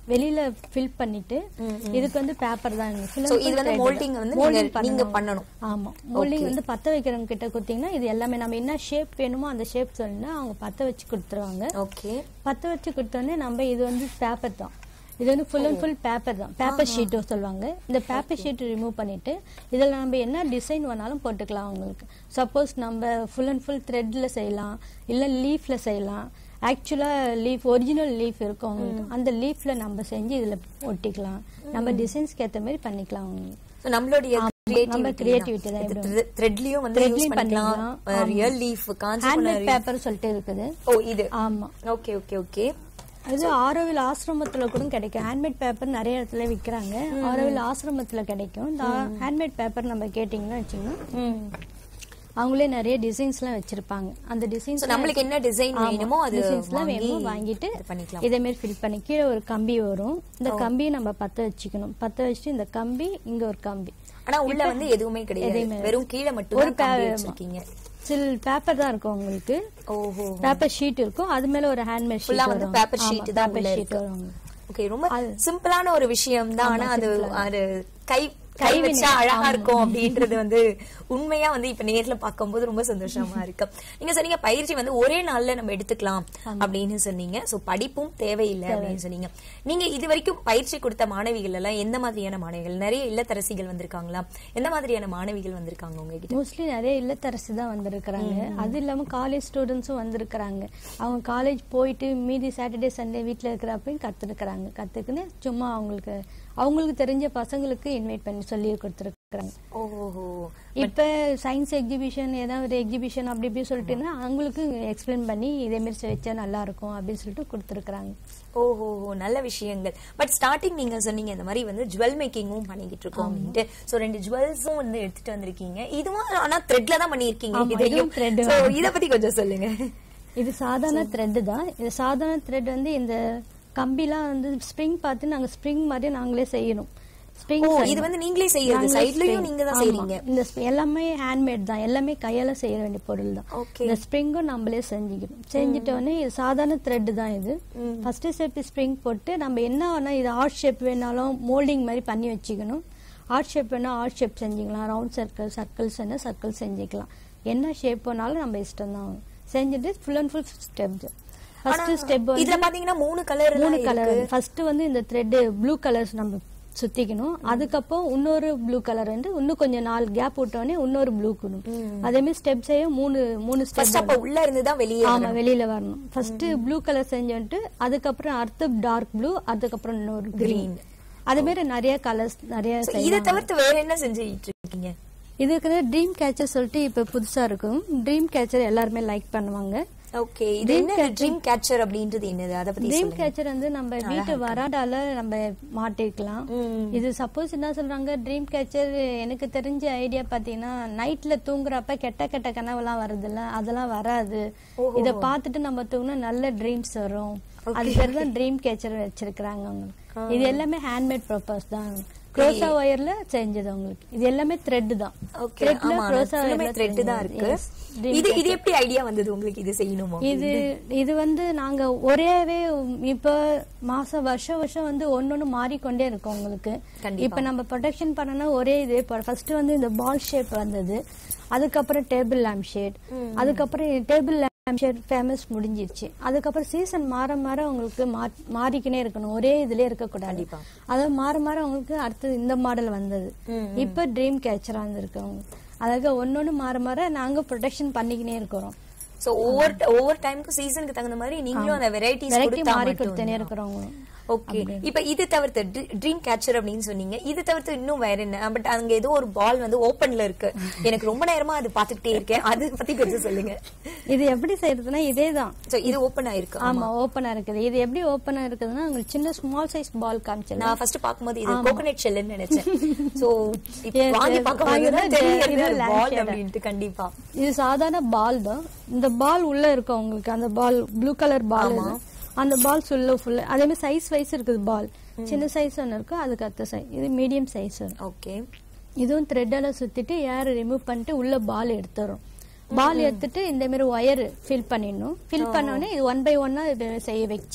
வெளியில ஃபில் பண்ணிட்டு இதுக்கு வந்து பேப்பர் தான் full and So, full இது வந்து thread molding தான். வந்து Molding நீங்க- நீங்க பண்ணணும். ஆமா மோல்டிங் வந்து பத்த வைக்கிறவங்க கிட்ட கொடுத்தீங்கன்னா இது எல்லாமே நம்ம என்ன ஷேப் வேணுமோ அந்த ஷேப் சொன்னா அவங்க பத்த வச்சு கொடுத்துருவாங்க ஓகே பத்த வச்சு கொடுத்தோடனே நம்ம இது வந்து பேப்பர் தான் இது வந்து ஃபுல் அண்ட் ஃபுல் பேப்பர் தான் பேப்பர் ஷீட்டு சொல்லுவாங்க இந்த பேப்பர் ஷீட் ரிமூவ் பண்ணிட்டு இதில் நம்ம என்ன டிசைன் வேணாலும் போட்டுக்கலாம் அவங்களுக்கு சப்போஸ் நம்ம ஃபுல் அண்ட் ஃபுல் த்ரெட்ல செய்யலாம் இல்லை லீஃப்ல செய்யலாம் ஆக்சுவலா லீஃப் ஒரிஜினல் லீஃப் இருக்கும் அவங்களுக்கு அந்த லீஃப்ல நம்ம செஞ்சு இதுல ஒட்டிக்கலாம் நம்ம டிசைன்ஸ்க்கு ஏற்ற மாதிரி பண்ணிக்கலாம் அவங்களுக்கு So, நம்மளுடைய ஆமா, நம்ம creativity தான் எப்படி த்ரெட்லயும் வந்து யூஸ் Threadலயும் பண்ணிக்கலாம் பண்ணிக்கலாம். ரியல் லீஃப் காஞ்சி ஹேண்ட்மேட் பேப்பர் சொல்லிட்டு இருக்குது ஓ இது ஆமா ஓகே ஓகே ஓகே இது ஆரோவில் ஆசிரமத்துல கூட கிடைக்கும் ஹேண்ட்மேட் பேப்பர் நிறைய இடத்துல விக்கிறாங்க ஆரோவில் ஆசிரமத்துல கிடைக்கும் இந்த ஹேண்ட்மேட் பேப்பர் நம்ம கேட்டிங்கன்னா வச்சுக்கோங்க அவங்களே நிறைய டிசைன்ஸ் எல்லாம் வச்சிருப்பாங்க அந்த டிசைன்ஸ் So, நம்மளுக்கு என்ன டிசைன் வேணுமோ அது டிசைன்ஸ்லாம் வாங்கி வேணுமோ வாங்கிட்டு இது பண்ணிக்கலாம் இதே மாதிரி ஃபில் பண்ணி கீழே ஒரு கம்பி வரும் இந்த கம்பியை நம்ம பத்த வச்சுக்கணும் பத்த வச்சுட்டு இந்த கம்பி இங்க ஒரு கம்பி ஆனா உள்ள வந்து எதுவுமே கிடையாது எதுவுமே வெறும் கீழே மட்டும் ஒரு தான் கம்பி பே- வச்சிருக்கீங்க சில் பேப்பர் தான் இருக்கும் உங்களுக்கு ஓஹோ பேப்பர் ஷீட் இருக்கும் அது மேல ஒரு ஹேண்ட்மேட் ஷீட் ஃபுல்லா வந்து பேப்பர் ஷீட் தான் உள்ள ஷீட் இருக்கு வரும் ஓகே ரொம்ப சிம்பிளான ஒரு விஷயம் தான் ஆனா அது அது கை கை கைவினை. வச்சா அழகா இருக்கும் அப்படின்றது வந்து உண்மையா வந்து இப்ப நேர்ல பார்க்கும்போது ரொம்ப சந்தோஷமா இருக்கு நீங்க சொன்னீங்க பயிற்சி வந்து ஒரே நாள்ல நம்ம எடுத்துக்கலாம் அப்படின்னு சொன்னீங்க சோ படிப்பும் தேவையில்லை அப்படின்னு சொன்னீங்க நீங்க இது வரைக்கும் பயிற்சி கொடுத்த மாணவிகள் எல்லாம் எந்த மாதிரியான மாணவிகள் நிறைய இல்லத்தரசிகள் வந்திருக்காங்களா எந்த மாதிரியான மாணவிகள் வந்திருக்காங்க உங்ககிட்ட மோஸ்ட்லி நிறைய இல்லத்தரசி தான் வந்திருக்கிறாங்க அது இல்லாம காலேஜ் ஸ்டூடெண்ட்ஸும் வந்திருக்கிறாங்க அவங்க காலேஜ் போயிட்டு மீதி சாட்டர்டே சண்டே வீட்ல இருக்கிறப்பையும் கத்துருக்குறாங்க கத்துக்குன்னு சும்மா அவங்களுக்கு அவங்களுக்கு தெரிஞ்ச பசங்களுக்கு இன்வைட் பண்ணி சொல்லி கொடுத்துருக்குறாங்க ஓஹோ இப்ப சயின்ஸ் எக்ஸிபிஷன் ஏதாவது ஒரு எக்ஸிபிஷன் அப்படி இப்படி சொல்லிட்டுன்னா அவங்களுக்கு எக்ஸ்பிளைன் பண்ணி இதே மாதிரி வச்சா நல்லா இருக்கும் அப்படின்னு சொல்லிட்டு கொடுத்துருக்குறாங்க ஓஹோ நல்ல விஷயங்கள் பட் ஸ்டார்டிங் நீங்க சொன்னீங்க இந்த மாதிரி வந்து ஜுவல் மேக்கிங்கும் பண்ணிக்கிட்டு இருக்கோம் அப்படின்ட்டு சோ ரெண்டு ஜுவல்ஸும் வந்து எடுத்துட்டு வந்திருக்கீங்க இதுவும் ஆனா த்ரெட்ல தான் பண்ணிருக்கீங்க ஆமா, இதையும் இதுவும் thread சோ இத பத்தி கொஞ்சம் சொல்லுங்க இது சாதாரண த்ரெட் தான் இது சாதாரண த்ரெட் வந்து இந்த கம்பிலாம் வந்து ஸ்ப்ரிங் பார்த்து நாங்க ஸ்ப்ரிங் மாதிரி நாங்களே செய்யணும் ஸ்ப்ரிங் ஓ, இது வந்து நீங்களே செய்யறது சைட்லயும் நீங்க தான் செய்றீங்க இந்த sp- எல்லாமே ஹேண்ட்மேட் தான் எல்லாமே கையால செய்ய வேண்டிய பொருள் தான் Okay. இந்த ஸ்ப்ரிங்கும் நம்மளே செஞ்சுக்கணும் செஞ்சுட்ட உடனே இது சாதாரண த்ரெட் தான் இது ஃபர்ஸ்ட் ஸ்டெப் ஸ்ப்ரிங் போட்டு நம்ம என்ன வேணா இது ஆர்ட் ஷேப் வேணாலும் மோல்டிங் மாதிரி பண்ணி வச்சுக்கணும் ஆர்ட் ஷேப் வேணா ஆர்ட் ஷேப் செஞ்சுக்கலாம் ரவுண்ட் சர்க்கிள் சர்க்கிள்ஸ் வேணா சர்க்கிள் செஞ்சுக்கலாம் என்ன ஷேப் வேணாலும் நம்ம இஷ்டம் தான் செஞ்சுட்டு full and full step first step வந்து இதுல பாத்தீங்கன்னா மூணு கலர் மூணு கலர் ஃபர்ஸ்ட் வந்து இந்த த்ரெட் ப்ளூ கலர்ஸ் நம்ம சுத்திக்கணும் அதுக்கப்புறம் இன்னொரு ப்ளூ கலர் வந்து இன்னும் கொஞ்சம் நாலு கேப் விட்டோடனே இன்னொரு ப்ளூ கணும் அதே மாதிரி ஸ்டெப் செய்ய மூணு மூணு ஃபர்ஸ்ட் ஸ்டெப் அப்ப உள்ள இருந்து தான் வெளியே ஆமா வெளியில வரணும் ஃபர்ஸ்ட் ப்ளூ கலர் செஞ்சுட்டு அதுக்கப்புறம் அடுத்த டார்க் ப்ளூ அதுக்கப்புறம் இன்னொரு கிரீன் அதே மாதிரி நிறைய கலர்ஸ் நிறைய So, இத செய்யலாம். தவிர்த்து வேற என்ன செஞ்சுட்டு இருக்கீங்க இதுக்கு ட்ரீம் கேச்சர் சொல்லிட்டு இப்ப புதுசா இருக்கும் ட்ரீம் கேச்சர் எல்லாருமே லைக் பண்ணுவாங்க ஓகே இது என்ன ட்ரீம் கேட்சர் அப்படின்றது என்னது அத பத்தி ட்ரீம் சொல்லுங்க கேச்சர் வந்து நம்ம வீட்டு வராண்டால நம்ம மாட்டிக்கலாம் ம். இது சப்போஸ் என்ன சொல்றாங்க ட்ரீம் கேச்சர் எனக்கு தெரிஞ்ச ஐடியா பாத்தீங்கன்னா நைட்ல தூங்குறப்ப கெட்ட கெட்ட கனவுலாம் வருதுல்ல அதெல்லாம் வராது இத பார்த்துட்டு நம்ம தூங்கினா நல்ல ட்ரீம்ஸ் வரும் அது பேர் தான் ட்ரீம் கேச்சர் வச்சிருக்கிறாங்க அவங்க இது எல்லாமே ஹேண்ட்மேட் ப்ரொப்போஸ் தான் க்ரோசா ஒயர்ல செஞ்சது உங்களுக்கு இது எல்லாமே த்ரெட் தான் ஓகே த்ரெட்ல ஆமா க்ரோசா ஃபுல்லுமே ஒயர்ல த்ரெட் தான் இருக்கு Yes. Dream இது இது எப்படி ஐடியா வந்தது உங்களுக்கு இது செய்யணுமோ இது இது வந்து நாங்க ஒரேவே இப்ப மாசம் வருஷம் வருஷம் வந்து ஒன்னொன்னு மாறிக்கொண்டே இருக்கும் உங்களுக்கு கண்டிப்பா. இப்ப நம்ம ப்ரொடெக்ஷன் பண்ணனா ஒரே இதே ஃபர்ஸ்ட் வந்து இந்த பால் ஷேப் வந்தது அதுக்கப்புறம் டேபிள் லேம்ப் ஷேட் அதுக்கப்புறம் டேபிள் லேம்ப் ஷேட் ஃபேமஸ் முடிஞ்சிருச்சு அதுக்கப்புறம் சீசன் மாற மாற உங்களுக்கு மா- மாறிக்கினே இருக்கணும் ஒரே இதுலயே இருக்கக்கூடாது கண்டிப்பா. அதாவது மாற மாற உங்களுக்கு அடுத்தது இந்த மாடல் வந்தது இப்ப ட்ரீம் கேச்சரா வந்திருக்கு அவங்க அதாவது ஒன்னொன்னு மாற மாற நாங்க ப்ரொடெக்ஷன் பண்ணிக்கினே இருக்கிறோம் சோ ஒவ்வொரு ஒவ்வொரு டைமுக்கு சீசனுக்கு தகுந்த மாதிரி நீங்களும் அந்த வெரைட்டிஸ் வெரைட்டி கொடுத்தா மாறி மட்டும் கொடுத்தனே இருக்கிறவங்க ஓகே இப்ப இது தவிர்த்து ட்ரீம் கேச்சர் அப்படின்னு சொன்னீங்க இது தவிர்த்து இன்னும் வேற என்ன பட் அங்க ஏதோ ஒரு பால் வந்து ஓபன்ல இருக்கு எனக்கு ரொம்ப நேரமா அது பாத்துக்கிட்டே இருக்கேன் அது பத்தி கொஞ்சம் சொல்லுங்க இது எப்படி செய்யறதுன்னா இதே தான் சோ இது ஓபன் ஆயிருக்கு ஆமா ஓப்பனா இருக்குது இது எப்படி ஓப்பனா இருக்குதுன்னா உங்களுக்கு சின்ன ஸ்மால் சைஸ் பால் காமிச்சது நான் ஃபர்ஸ்ட் பாக்கும்போது இது கோகனட் ஷெல்லுன்னு நினைச்சேன் சோ இப்ப Yes, வாங்கி yes. பார்க்கும்போது வாங்கி தான் தான் தெரியுது இது lamp பால் shade. அப்படின்ட்டு கண்டிப்பா இது சாதாரண பால் தான் இந்த பால் உள்ள இருக்கும் உங்களுக்கு அந்த பால் ப்ளூ கலர் பால் அந்த பால் உள்ள ஃபுல்லா அதே மாதிரி சைஸ் வைஸ் இருக்குது பால் சின்ன சைஸ் ஒன்று இருக்கு அதுக்கு அடுத்த சைஸ் இது மீடியம் சைஸ் வரும் ஓகே இதுவும் த்ரெட்டால சுத்திட்டு ஏர் ரிமூவ் பண்ணிட்டு உள்ள பால் எடுத்துரும் பால் எடுத்துட்டு இந்த மாதிரி ஒயர் ஃபில் பண்ணிடணும் ஃபில் பண்ணோடனே இது ஒன் பை ஒன்னா இது செய்ய வச்சு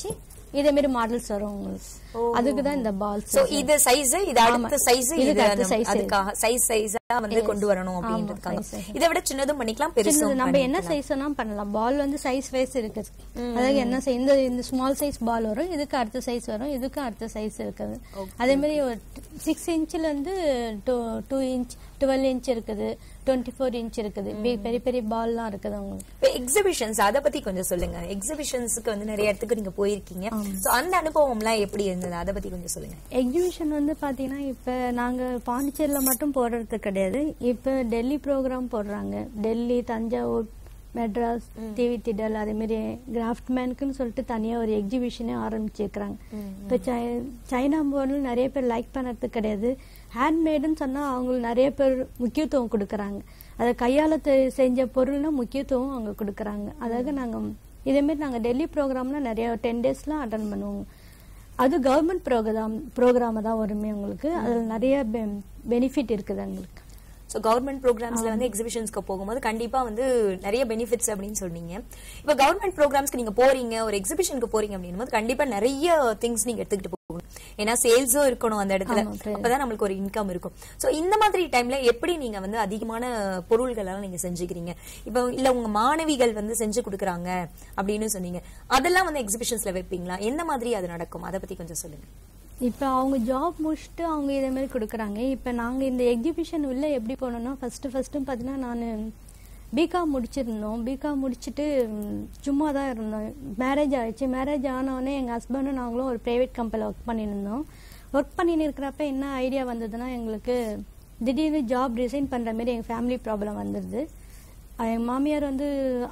இதே மாதிரி மாடல்ஸ் வரும் உங்களுக்கு அதுக்கு தான் இந்த பால்ஸ் சோ இது சைஸ் இது அடுத்த ஆமா. சைஸ் இது இதுக்கு அடுத்த அந்த- size அதுக்காக சைஸ் சைஸா வந்து கொண்டு வரணும் ஆமா, அப்படின்றதுக்காக size, size. இதை விட சின்னதும் பண்ணிக்கலாம் சின்னது பெருசும் நம்ம என்ன சைஸ் வேணா பண்ணலாம் பால் வந்து சைஸ் வைஸ் இருக்கு அதாவது என்ன size- இந்த இந்த ஸ்மால் சைஸ் பால் வரும் இதுக்கு அடுத்த சைஸ் வரும் இதுக்கு அடுத்த சைஸ் இருக்குது அதே மாதிரி ஒரு சிக்ஸ் இன்ச்ல இருந்து டூ இன்ச் டுவெல் இன்ச் இருக்குது டுவெண்ட்டி ஃபோர் இன்ச் இருக்குது பெரிய பெரிய பெரிய பால்லாம் இருக்குது உங்களுக்கு எக்ஸிபிஷன்ஸ் அத பத்தி கொஞ்சம் சொல்லுங்க எக்ஸிபிஷன்ஸ்க்கு வந்து நிறைய இடத்துக்கு நீங்க போயிருக்கீங்க சோ அந்த அனுபவம்லாம் எப்படி இருந்தது அத பத்தி கொஞ்சம் சொல்லுங்க எக்ஸிபிஷன் வந்து பாத்தீங்கன்னா இப்ப நாங்க பாண்டிச்சேரியில மட்டும் போடுறது கிடையாது இப்ப டெல்லி ப்ரோக்ராம் போடுறாங்க டெல்லி தஞ்சாவூர் மெட்ராஸ் டிவி திடல் அதே மாதிரி கிராஃப்ட்மேனுக்குன்னு சொல்லிட்டு தனியா ஒரு எக்ஸிபிஷனே ஆரம்பிச்சிருக்கிறாங்க இப்ப சை- சைனா போர்டில் நிறைய பேர் லைக் பண்ணறது கிடையாது ஹேண்ட்மேடுன்னு சொன்னா அவங்களுக்கு நிறைய பேர் முக்கியத்துவம் கொடுக்கறாங்க அதை கையால தெ- செஞ்ச பொருள்னா முக்கியத்துவம் அவங்க கொடுக்கறாங்க அதாவது நாங்க இதே மாதிரி நாங்க டெல்லி ப்ரோக்ராம்ல நிறைய டென் டேஸ்லாம் அட்டன் பண்ணுவோம் அது கவர்மெண்ட் ப்ரோக்ராம் ப்ரோக்ராம் தான் வருமே உங்களுக்கு அதில் நிறைய பெனிஃபிட் இருக்குது எங்களுக்கு சோ கவர்மெண்ட் ப்ரோக்ராம்ஸ்ல வந்து எக்ஸிபிஷன்ஸ்க்கு போகும்போது கண்டிப்பா வந்து நிறைய பெனிஃபிட்ஸ் அப்படின்னு சொன்னீங்க இப்ப கவர்மெண்ட் ப்ரோக்ராம்ஸ்க்கு நீங்க போறீங்க ஒரு எக்ஸிபிஷனுக்கு போறீங்க அப்படின்னும் போது கண்டிப்பா நிறைய திங்ஸ் நீங்க எடுத்துக்கிட்டு போகணும் ஏன்னா சேல்ஸும் இருக்கணும் அந்த இடத்துல ஆமா, correct. அப்பதான் நம்மளுக்கு ஒரு இன்கம் இருக்கும் சோ இந்த மாதிரி டைம்ல எப்படி நீங்க வந்து அதிகமான பொருள்கள் எல்லாம் நீங்க செஞ்சுக்கிறீங்க இப்ப இல்ல உங்க மாணவிகள் வந்து செஞ்சு கொடுக்குறாங்க அப்படின்னு சொன்னீங்க அதெல்லாம் வந்து எக்ஸிபிஷன்ஸ்ல வைப்பீங்களா எந்த மாதிரி அது நடக்கும் அதை பத்தி கொஞ்சம் சொல்லுங்க இப்போ அவங்க ஜாப் முடிச்சுட்டு அவங்க இதே மாதிரி கொடுக்குறாங்க இப்போ நாங்கள் இந்த எக்ஸிபிஷன் உள்ள எப்படி போனோம்னா ஃபர்ஸ்ட் ஃபர்ஸ்ட்டு பார்த்தீங்கன்னா நான் பிகாம் முடிச்சிருந்தோம் பிகாம் முடிச்சுட்டு ம், சும்மா தான் இருந்தோம் மேரேஜ் ஆயிடுச்சு மேரேஜ் ஆனவுடனே எங்கள் ஹஸ்பண்டும் நாங்களும் ஒரு ப்ரைவேட் கம்பெனியில் ஒர்க் பண்ணியிருந்தோம் ஒர்க் பண்ணின்னு இருக்கிறப்ப என்ன ஐடியா வந்ததுன்னா எங்களுக்கு திடீர்னு ஜாப் ரிசைன் பண்ணுற மாதிரி எங்கள் ஃபேமிலி ப்ராப்ளம் வந்துடுது எங்கள் மாமியார் வந்து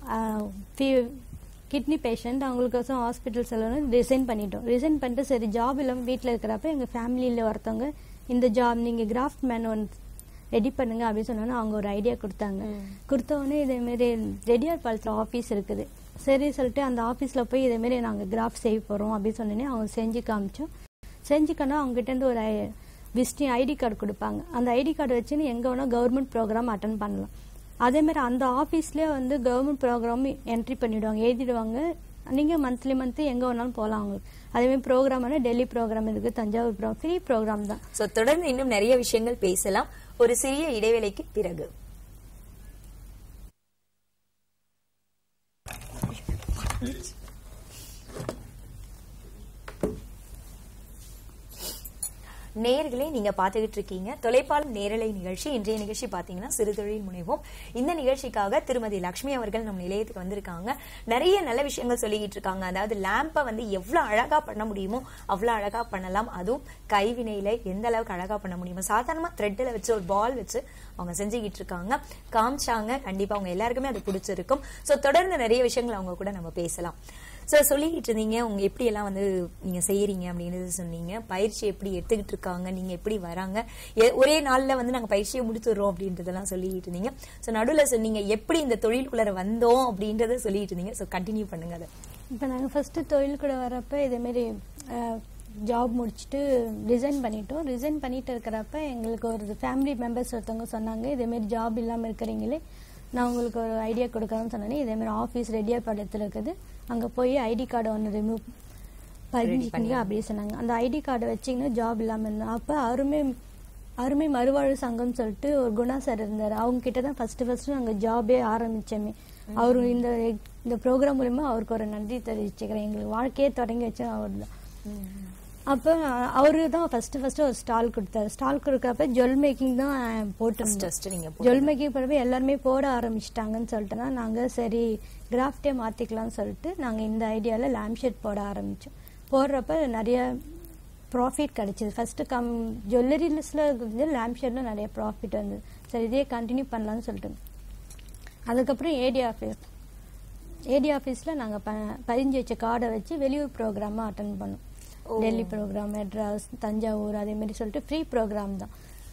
கிட்னி பேஷண்ட் அவங்களுக்கோசம் ஹாஸ்பிட்டல் செல்லணும் ரிசைன் பண்ணிட்டோம் ரிசைன் பண்ணிட்டு சரி ஜாப் இல்லாமல் வீட்டில் இருக்கிறப்ப எங்கள் ஃபேமிலியில் ஒருத்தவங்க இந்த ஜாப் நீங்கள் கிராஃப்ட் மேன் ஒன்று ரெடி பண்ணுங்க அப்படின்னு சொன்னோன்னே அவங்க ஒரு ஐடியா கொடுத்தாங்க கொடுத்த உடனே இதேமாரி ரெடியார் பாலத்தில் ஆஃபீஸ் இருக்குது சரி சொல்லிட்டு அந்த ஆஃபீஸில் போய் இதேமாரி நாங்கள் கிராஃப்ட் செய்ய போகிறோம் அப்படின்னு சொன்னோன்னே அவங்க செஞ்சு காமிச்சோம் செஞ்சுக்கன்னா அவங்ககிட்ட ஒரு விசிட்டிங் ஐடி கார்டு கொடுப்பாங்க அந்த ஐடி கார்டு வச்சுன்னு எங்கே வேணால் கவர்மெண்ட் ப்ரோக்ராம் அட்டன் பண்ணலாம் அதே மாதிரி அந்த ஆஃபீஸ்லேயே வந்து கவர்மெண்ட் ப்ரோக்ராம் என்ட்ரி பண்ணிடுவாங்க எழுதிடுவாங்க நீங்கள் மந்த்லி மந்த்லி எங்கே வேணாலும் போகலாம் அவங்களுக்கு அதேமாதிரி ப்ரோக்ராம்னா டெல்லி ப்ரோக்ராம் இருக்குது தஞ்சாவூர் ப்ரோக்ராம் ஃப்ரீ ப்ரோக்ராம் தான் சோ தொடர்ந்து இன்னும் நிறைய விஷயங்கள் பேசலாம் ஒரு சிறிய இடைவேளைக்கு பிறகு நேயர்களே நீங்க பாத்துக்கிட்டு இருக்கீங்க தொலைப்பால் நேரலை நிகழ்ச்சி இன்றைய நிகழ்ச்சி பாத்தீங்கன்னா சிறுதொழில் முனைவோம் இந்த நிகழ்ச்சிக்காக திருமதி லக்ஷ்மி அவர்கள் நம்ம நிலையத்துக்கு வந்திருக்காங்க நிறைய நல்ல விஷயங்கள் சொல்லிக்கிட்டு இருக்காங்க அதாவது லேம்பை வந்து எவ்வளவு அழகா பண்ண முடியுமோ அவ்வளவு அழகா பண்ணலாம் அதுவும் கைவினையில எந்த அளவுக்கு அழகா பண்ண முடியுமோ சாதாரணமா த்ரெட்டில் வச்சு ஒரு பால் வச்சு அவங்க செஞ்சுக்கிட்டு இருக்காங்க காமிச்சாங்க கண்டிப்பா அவங்க எல்லாருக்குமே அது பிடிச்சிருக்கும் சோ தொடர்ந்து நிறைய விஷயங்கள் அவங்க கூட நம்ம பேசலாம் சோ சொல்லிக்கிட்டு இருந்தீங்க உங்க எப்படி எல்லாம் வந்து நீங்க செய்யறீங்க அப்படின்னு சொன்னீங்க பயிற்சி எப்படி எடுத்துக்கிட்டு இருக்காங்க நீங்க எப்படி வராங்க எ- ஒரே நாள்ல வந்து நாங்க பயிற்சியை முடித்துடுறோம் அப்படின்றதெல்லாம் சொல்லிக்கிட்டு இருந்தீங்க சோ நடுவுல சொன்னீங்க எப்படி இந்த தொழிலுக்குள்ளார வந்தோம் அப்படின்றத சொல்லிட்டு இருந்தீங்க சோ கண்டினியூ பண்ணுங்க அதை இப்போ நாங்கள் ஃபஸ்ட்டு தொழில் கூட வரப்ப இதேமாரி ஜாப் முடிச்சுட்டு ரிசைன் பண்ணிட்டோம் ரிசைன் பண்ணிட்டு இருக்கிறப்ப எங்களுக்கு ஒரு ஃபேமிலி மெம்பர்ஸ் ஒருத்தவங்க சொன்னாங்க இதேமாரி ஜாப் இல்லாமல் இருக்கிறீங்களே நான் உங்களுக்கு ஒரு ஐடியா கொடுக்குறேன்னு சொன்னேனே இதேமாரி ஆஃபீஸ் ரெடியாக படத்தில் இருக்குது அங்கே போய் ஐடி கார்டை ஒன்று ரிமூவ் பதிஞ்சுக்கிங்க அப்படி சொன்னாங்க அந்த ஐடி கார்டை வச்சிங்கன்னா ஜாப் இல்லாமல் இருந்தோம் அப்போ அருமை அருமை மறுவாழ்வு சங்கம்னு சொல்லிட்டு ஒரு குணா சார் இருந்தார் அவங்க கிட்ட தான் ஃபர்ஸ்ட் ஃபர்ஸ்ட் நாங்கள் ஜாபே ஆரம்பிச்சோமே அவரு இந்த இந்த ப்ரோக்ராம் மூலியமா அவருக்கு ஒரு நன்றி தெரிவிச்சுக்கிறேன் எங்களுக்கு வாழ்க்கையே தொடங்கி வச்சு அவர் தான் அப்போ அவரு தான் ஃபர்ஸ்ட் ஃபர்ஸ்ட் ஒரு ஸ்டால் கொடுத்தாரு ஸ்டால் கொடுக்கறப்ப ஜுவல் மேக்கிங் தான் போட்டிருந்தோம் First நீங்க ஜுவல் மேக்கிங் போறப்ப எல்லாருமே போட ஆரம்பிச்சிட்டாங்கன்னு சொல்லிட்டுனா நாங்க சரி கிராஃப்டே மாத்திக்கலாம்னு சொல்லிட்டு நாங்க இந்த ஐடியால லேம்ப் ஷெட் போட ஆரம்பிச்சோம் போடுறப்ப நிறைய ப்ராஃபிட் கிடைச்சிது ஃபர்ஸ்ட் கம் ஜுவல்லரி லிஸ்ட்ல இருந்து லேம்ப் ஷெட்ல நிறைய ப்ராஃபிட் வந்தது சரி இதே கண்டினியூ பண்ணலாம்னு சொல்லிட்டு அதுக்கப்புறம் ஏடி ஆஃபீஸ் ஏடி ஆஃபீஸில் நாங்கள் ப பதிஞ்சு வச்ச கார்டை வச்சு வெளியூர் ப்ரோக்ராமாக அட்டன் பண்ணோம் டெல்லி ப்ரோக்ராம் மெட்ராஸ் தஞ்சாவூர் அதே மாதிரி சொல்லிட்டு ஃப்ரீ ப்ரோக்ராம் தான்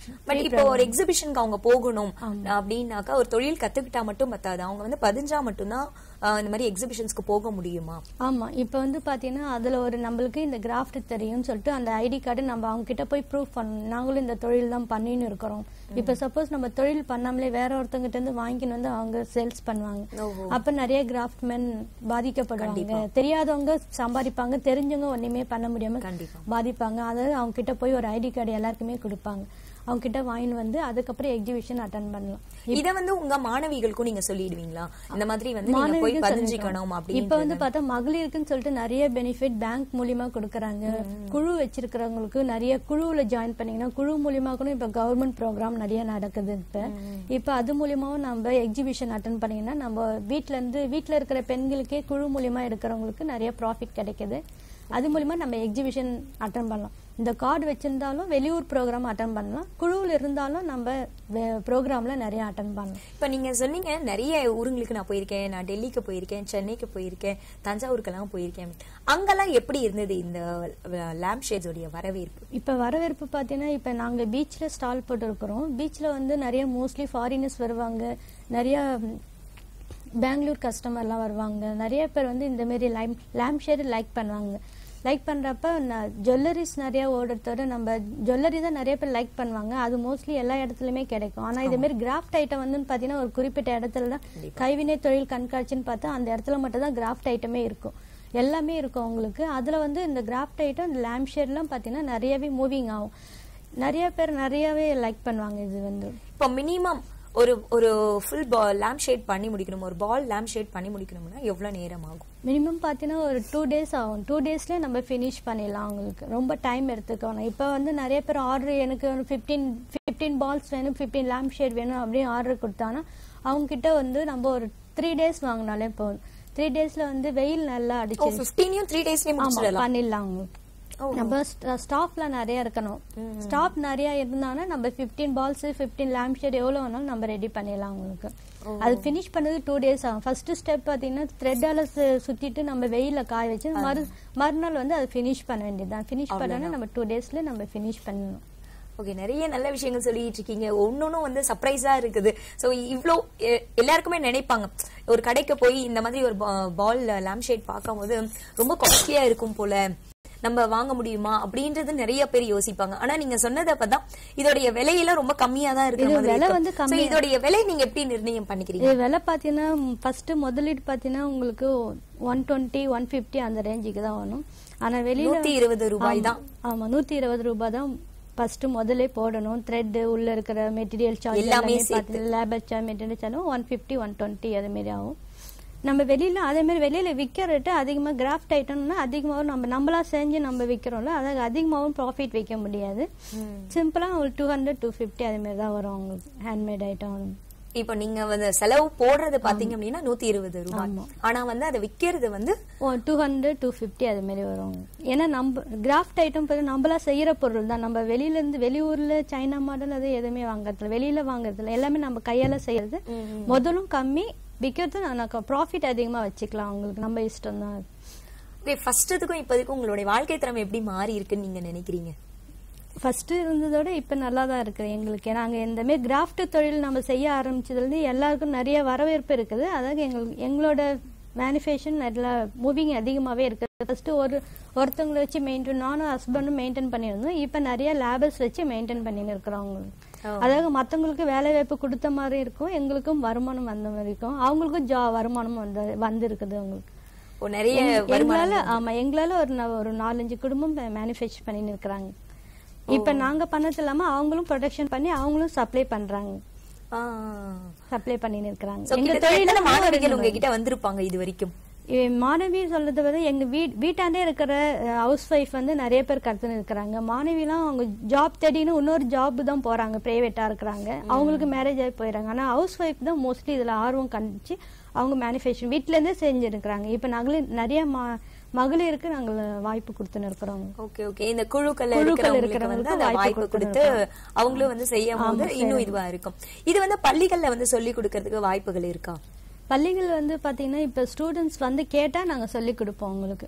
பட் இப்போ ஒரு எக்ஸிபிஷனுக்கு அவங்க போகணும் அப்படின்னாக்கா ஒரு தொழில் கத்துக்கிட்டா மட்டும் பத்தாது அவங்க வந்து பதிஞ்சா மட்டும்தான் ஆஹ், இந்த மாதிரி எக்ஸிபிஷன்ஸ்க்கு போக முடியுமா ஆமா இப்போ வந்து பாத்தீங்கன்னா அதுல ஒரு நம்மளுக்கு இந்த கிராஃப்ட் தெரியும்னு சொல்லிட்டு அந்த ஐடி கார்டு நம்ம அவங்க கிட்ட போய் ப்ரூவ் பண்ணணும் நாங்களும் இந்த தொழில் தான் பண்ணின்னு இருக்கிறோம் இப்போ சப்போஸ் நம்ம தொழில் பண்ணாமலே வேற ஒருத்தங்கிட்ட இருந்து வாங்கின்னு வந்து அவங்க சேல்ஸ் பண்ணுவாங்க ஓஹோ. அப்ப நிறைய கிராஃப்ட்மேன் பாதிக்கப்படுவாங்க தெரியாதவங்க சம்பாதிப்பாங்க தெரிஞ்சவங்க ஒண்ணுமே பண்ண முடியாம கண்டிப்பா. பாதிப்பாங்க அதாவது அவங்க கிட்ட போய் ஒரு ஐடி கார்டு எல்லாருக்குமே கொடுப்பாங்க அவங்க கிட்ட வாங்கின்னு வந்து அதுக்கப்புறம் எக்ஸிபிஷன் அட்டன் பண்ணலாம் இத வந்து உங்க மாணவிகளுக்கும் நீங்க சொல்லிடுவீங்களா இந்த மாதிரி வந்து நீங்க போய் மாணவிகள் பதிஞ்சுக்கணும் சொல்லிருக்காங்க. அப்படின்னு இப்ப வந்து பார்த்தா மகளிருக்குன்னு சொல்லிட்டு நிறைய பெனிஃபிட் பேங்க் மூலியமா கொடுக்கறாங்க குழு வச்சிருக்கிறவங்களுக்கு நிறைய குழுவுல ஜாயின் பண்ணீங்கன்னா குழு மூலியமா கூட இப்ப கவர்மெண்ட் ப்ரோக்ராம் நிறைய நடக்குது இப்ப இப்ப அது மூலியமாவும் நம்ம எக்ஸிபிஷன் அட்டன் பண்ணீங்கன்னா நம்ம வீட்ல இருந்து வீட்ல இருக்கிற பெண்களுக்கே குழு மூலியமா இருக்கிறவங்களுக்கு நிறைய ப்ராஃபிட் கிடைக்குது அது மூலியமா நம்ம எக்ஸிபிஷன் அட்டன் பண்ணலாம் இந்த கார்டு வச்சிருந்தாலும் வெளியூர் ப்ரோக்ராம் அட்டன் பண்ணலாம் குழுவில் இருந்தாலும் நம்ம ப்ரோக்ராம்ல நிறைய அட்டன் பண்ணலாம் இப்ப நீங்க சொன்னீங்க நிறைய ஊருங்களுக்கு நான் போயிருக்கேன் நான் டெல்லிக்கு போயிருக்கேன் சென்னைக்கு போயிருக்கேன் தஞ்சாவூருக்கெல்லாம் போயிருக்கேன் அங்கெல்லாம் எப்படி இருந்தது இந்த லேம்ப் ஷேட்ஸ் உடைய வரவேற்பு இப்போ வரவேற்பு பார்த்தீங்கன்னா இப்போ நாங்கள் பீச்சில் ஸ்டால் போட்டுருக்குறோம் பீச்சில் வந்து நிறைய மோஸ்ட்லி ஃபாரினர்ஸ் வருவாங்க நிறைய ம், பெங்களூர் கஸ்டமர்லாம் வருவாங்க நிறைய பேர் வந்து இந்த மாதிரி லைம் லேம்ப் ஷேடு லைக் பண்ணுவாங்க லைக் பண்ணுறப்ப ஜுவல்லரிஸ் நிறைய ஓடுறதோட நம்ம ஜுவல்லரி தான் நிறைய பேர் லைக் பண்ணுவாங்க அது மோஸ்ட்லி எல்லா இடத்துலையுமே கிடைக்கும் ஆனால் இதே மாதிரி கிராஃப்ட் ஐட்டம் வந்து பார்த்தீங்கன்னா ஒரு குறிப்பிட்ட இடத்துல தான் கைவினை தொழில் கண்காட்சின்னு பார்த்தா அந்த இடத்துல மட்டும் தான் கிராஃப்ட் ஐட்டமே இருக்கும் எல்லாமே இருக்கும் உங்களுக்கு அதில் வந்து இந்த கிராஃப்ட் ஐட்டம் இந்த லேம்ப் ஷேட்லாம் பார்த்தீங்கன்னா நிறையவே மூவிங் ஆகும் நிறைய பேர் நிறையவே லைக் பண்ணுவாங்க இது வந்து இப்போ மினிமம் ஒரு ஒரு ஃபுல் லேம்ப் ஷேட் பண்ணி முடிக்கணும் ஒரு பால் லேம்ப் ஷேட் பண்ணி முடிக்கணும்னா எவ்வளவு நேரம் ஆகும் மினிமம் பார்த்தீங்கன்னா ஒரு டூ டேஸ் ஆகும் டூ டேஸ்லேயே நம்ம ஃபினிஷ் பண்ணிடலாம் அவங்களுக்கு ரொம்ப டைம் எடுத்துக்கணும் இப்போ வந்து நிறைய பேர் ஆர்டர் எனக்கு ஒரு ஃபிஃப்டீன் ஃபிஃப்டீன் பால்ஸ் வேணும் ஃபிஃப்டீன் லேம்ப் ஷேட் வேணும் அப்படின்னு ஆர்டர் கொடுத்தாங்கன்னா அவங்க கிட்ட வந்து நம்ம ஒரு த்ரீ டேஸ் வாங்கினாலே போதும் த்ரீ டேஸ்ல வந்து வெயில் நல்லா ஓ அடிச்சு ஃபிஃப்டீனையும் த்ரீ டேஸ்லயே ஆமா முடிச்சிடலாம் பண்ணிடலாம் அவங்களுக்கு ஓ. நம்ம ஸ்டாஃப்ல நிறைய இருக்கணும் ஸ்டாஃப் நிறைய இருந்தாங்கன்னா நம்ம 15 பால்ஸ் 15 லேம்ப் ஷேட் எவ்வளவு வேணாலும் நம்ம ரெடி பண்ணிடலாம் உங்களுக்கு அது ஃபினிஷ் பண்ணது டூ டேஸ் ஆகும் ஃபர்ஸ்ட் ஸ்டெப் பாத்தீங்கன்னா த்ரெட்டால சுத்திட்டு நம்ம வெயில காய வச்சு மறு மறுநாள் வந்து அதை ஃபினிஷ் பண்ண வேண்டியதுதான் ஃபினிஷ் பண்ணனா நம்ம டூ டேஸ்ல நம்ம ஃபினிஷ் பண்ணணும் ஓகே நிறைய நல்ல விஷயங்கள் சொல்லிட்டு இருக்கீங்க ஒன்னொன்னும் வந்து சர்ப்ரைஸா இருக்குது சோ இவ்ளோ எ- எல்லாருக்குமே நினைப்பாங்க ஒரு கடைக்கு போய் இந்த மாதிரி ஒரு பால் லேம்ப் ஷேட் பார்க்கும்போது ரொம்ப காஸ்ட்லியா இருக்கும் போல நம்ம வாங்க முடியுமா அப்படின்றது நிறைய பேர் யோசிப்பாங்க ஆனா நீங்க சொன்னதை பார்த்தா இதோடைய விலையெல்லாம் ரொம்ப கம்மியா தான் இருக்கு இது விலை வந்து கம்மியா- இதோடைய விலை நீங்க எப்படி நிர்ணயம் பண்ணிக்கிறீங்க இது விலை பார்த்தீங்கன்னா ஃபர்ஸ்ட் முதலீடு பார்த்தீங்கன்னா உங்களுக்கு ஒன் டுவெண்ட்டி ஒன் ஃபிஃப்டி அந்த ரேஞ்சுக்கு தான் வரும் ஆனா வெளியில நூத்தி இருபது ரூபாய் தான் ஆமா, ஆமா நூத்தி இருபது ரூபாய் தான் ஃபர்ஸ்ட் முதல்ல போடணும் த்ரெட் உள்ள இருக்கிற மெட்டீரியல் சார்ஜ் எல்லாமே எல்லாமே பார்த்து labour charge material charge one fifty one twenty அது மாதிரி ஆகும் நம்ம வெளியில அதே மாதிரி வெளியில விற்கிற ரேட்டு அதிகமா கிராஃப்ட் ஐட்டம்னா அதிகமாகவும் நம்ம நம்மளா செஞ்சு நம்ம விற்கிறோம்ல அதாவது அதிகமாகவும் ப்ராஃபிட் வைக்க முடியாது சிம்பிளா ஒரு டூ ஹண்ட்ரட் டூ ஃபிஃப்டி அது மாதிரி தான் வரும் உங்களுக்கு ஹேண்ட்மேட் ஐட்டம் இப்போ நீங்க வந்து செலவு போடுறது பாத்தீங்க அப்படின்னா நூத்தி இருபது ரூபாய் ஆனா வந்து அதை விக்கிறது வந்து டூ ஹண்ட்ரட் டூ ஃபிஃப்டி அது மாதிரி வரும் ஏன்னா நம்ம கிராஃப்ட் ஐட்டம் பத்தி நம்மளா செய்யற பொருள் தான் நம்ம வெளியில இருந்து வெளியூர்ல சைனா மாடல் அது எதுவுமே வாங்குறதில்ல வெளியில வாங்குறதில்ல எல்லாமே நம்ம கையால செய்யறது முதலும் கம்மி விற்கிறது நான் ப்ராஃபிட் அதிகமா வச்சுக்கலாம் உங்களுக்கு நம்ம இஷ்டம் தான் ஓகே ஃபர்ஸ்டத்துக்கும் இப்போதைக்கும் உங்களுடைய வாழ்க்கை தரம் எப்படி மாறி இருக்குன்னு நீங்க நினைக்கிறீங்க ஃபர்ஸ்ட் இருந்ததோட இப்ப நல்லா தான் இருக்கு எங்களுக்கு நாங்க இந்த மாதிரி கிராஃப்ட் தொழில் நம்ம செய்ய ஆரம்பிச்சதுல இருந்து எல்லாருக்கும் நிறைய வரவேற்பு இருக்குது அதாவது எங்களுக்கு எங்களோட மேனுஃபேக்சர் நல்லா மூவிங் அதிகமாவே இருக்கு ஃபர்ஸ்ட் ஒரு ஒருத்தவங்களை வச்சு மெயின்டைன் நானும் ஹஸ்பண்டும் மெயின்டைன் பண்ணியிருந்தோம் இப்ப நிறைய லேபர்ஸ் வச்சு மெயின்டைன் பண்ணின்னு இருக்கிறோம் அவங்களுக்கு அதாவது மத்தவங்களுக்கு வேலை வாய்ப்பு கொடுத்த மாதிரி இருக்கும் எங்களுக்கும் வருமானம் வந்த மாதிரி இருக்கும் அவங்களுக்கும் ஜா வருமானம் வந்து வந்து இருக்குது அவங்களுக்கு ஓ நிறைய எங்களால ஆமா எங்களால ஒரு நா- ஒரு நாலஞ்சு குடும்பம் மேனுஃபேக்சர் பண்ணின்னு இருக்கிறாங்க இப்ப நாங்க பண்ணது இல்லாம அவங்களும் ப்ரொடக்ஷன் பண்ணி அவங்களும் சப்ளை பண்றாங்க ஆ. சப்ளை பண்ணின்னு இருக்கிறாங்க So, எங்க கிட்டத்தட்ட எத்தனை தொழில மாணவிகள் உங்ககிட்ட வந்திருப்பாங்க இது வரைக்கும் இ- மாணவி சொல்றதை விட எங்க வீட் வீட்டாண்டே இருக்கிற ஹவுஸ் ஒய்ஃப் வந்து நிறைய பேர் கத்துன்னு இருக்கிறாங்க மாணவிலாம் அவங்க ஜாப் தேடின்னு இன்னொரு ஜாப் தான் போறாங்க பிரைவேட்டா இருக்கிறாங்க அவங்களுக்கு மேரேஜ் ஆகி போயிடுறாங்க ஆனா ஹவுஸ் ஒய்ஃப் தான் மோஸ்ட்லி இதுல ஆர்வம் கண்டிச்சு அவங்க மேனுஃபேக்சரிங் வீட்ல இருந்தே செஞ்சிருக்கிறாங்க இப்ப நாங்களும் நிறைய ம- மகளிருக்கு நாங்கள் வாய்ப்பு கொடுத்துன்னு இருக்கிறோம் ஓகே ஓகே இந்த குழுக்கள்ல குழுக்கள் இருக்கிறவங்களுக்கு வந்து இருக்கிறவங்களுக்கு அந்த வாய்ப்பு வாய்ப்பு கொடுத்து அவங்களும் வந்து செய்யும் போது இன்னும் இதுவா இருக்கும் இது வந்து பள்ளிகள்ல வந்து சொல்லி கொடுக்கறதுக்கு வாய்ப்புகள் இருக்கா பள்ளிகள் வந்து பாத்தீங்கன்னா இப்ப ஸ்டூடெண்ட்ஸ் வந்து கேட்டா நாங்க சொல்லி கொடுப்போம் உங்களுக்கு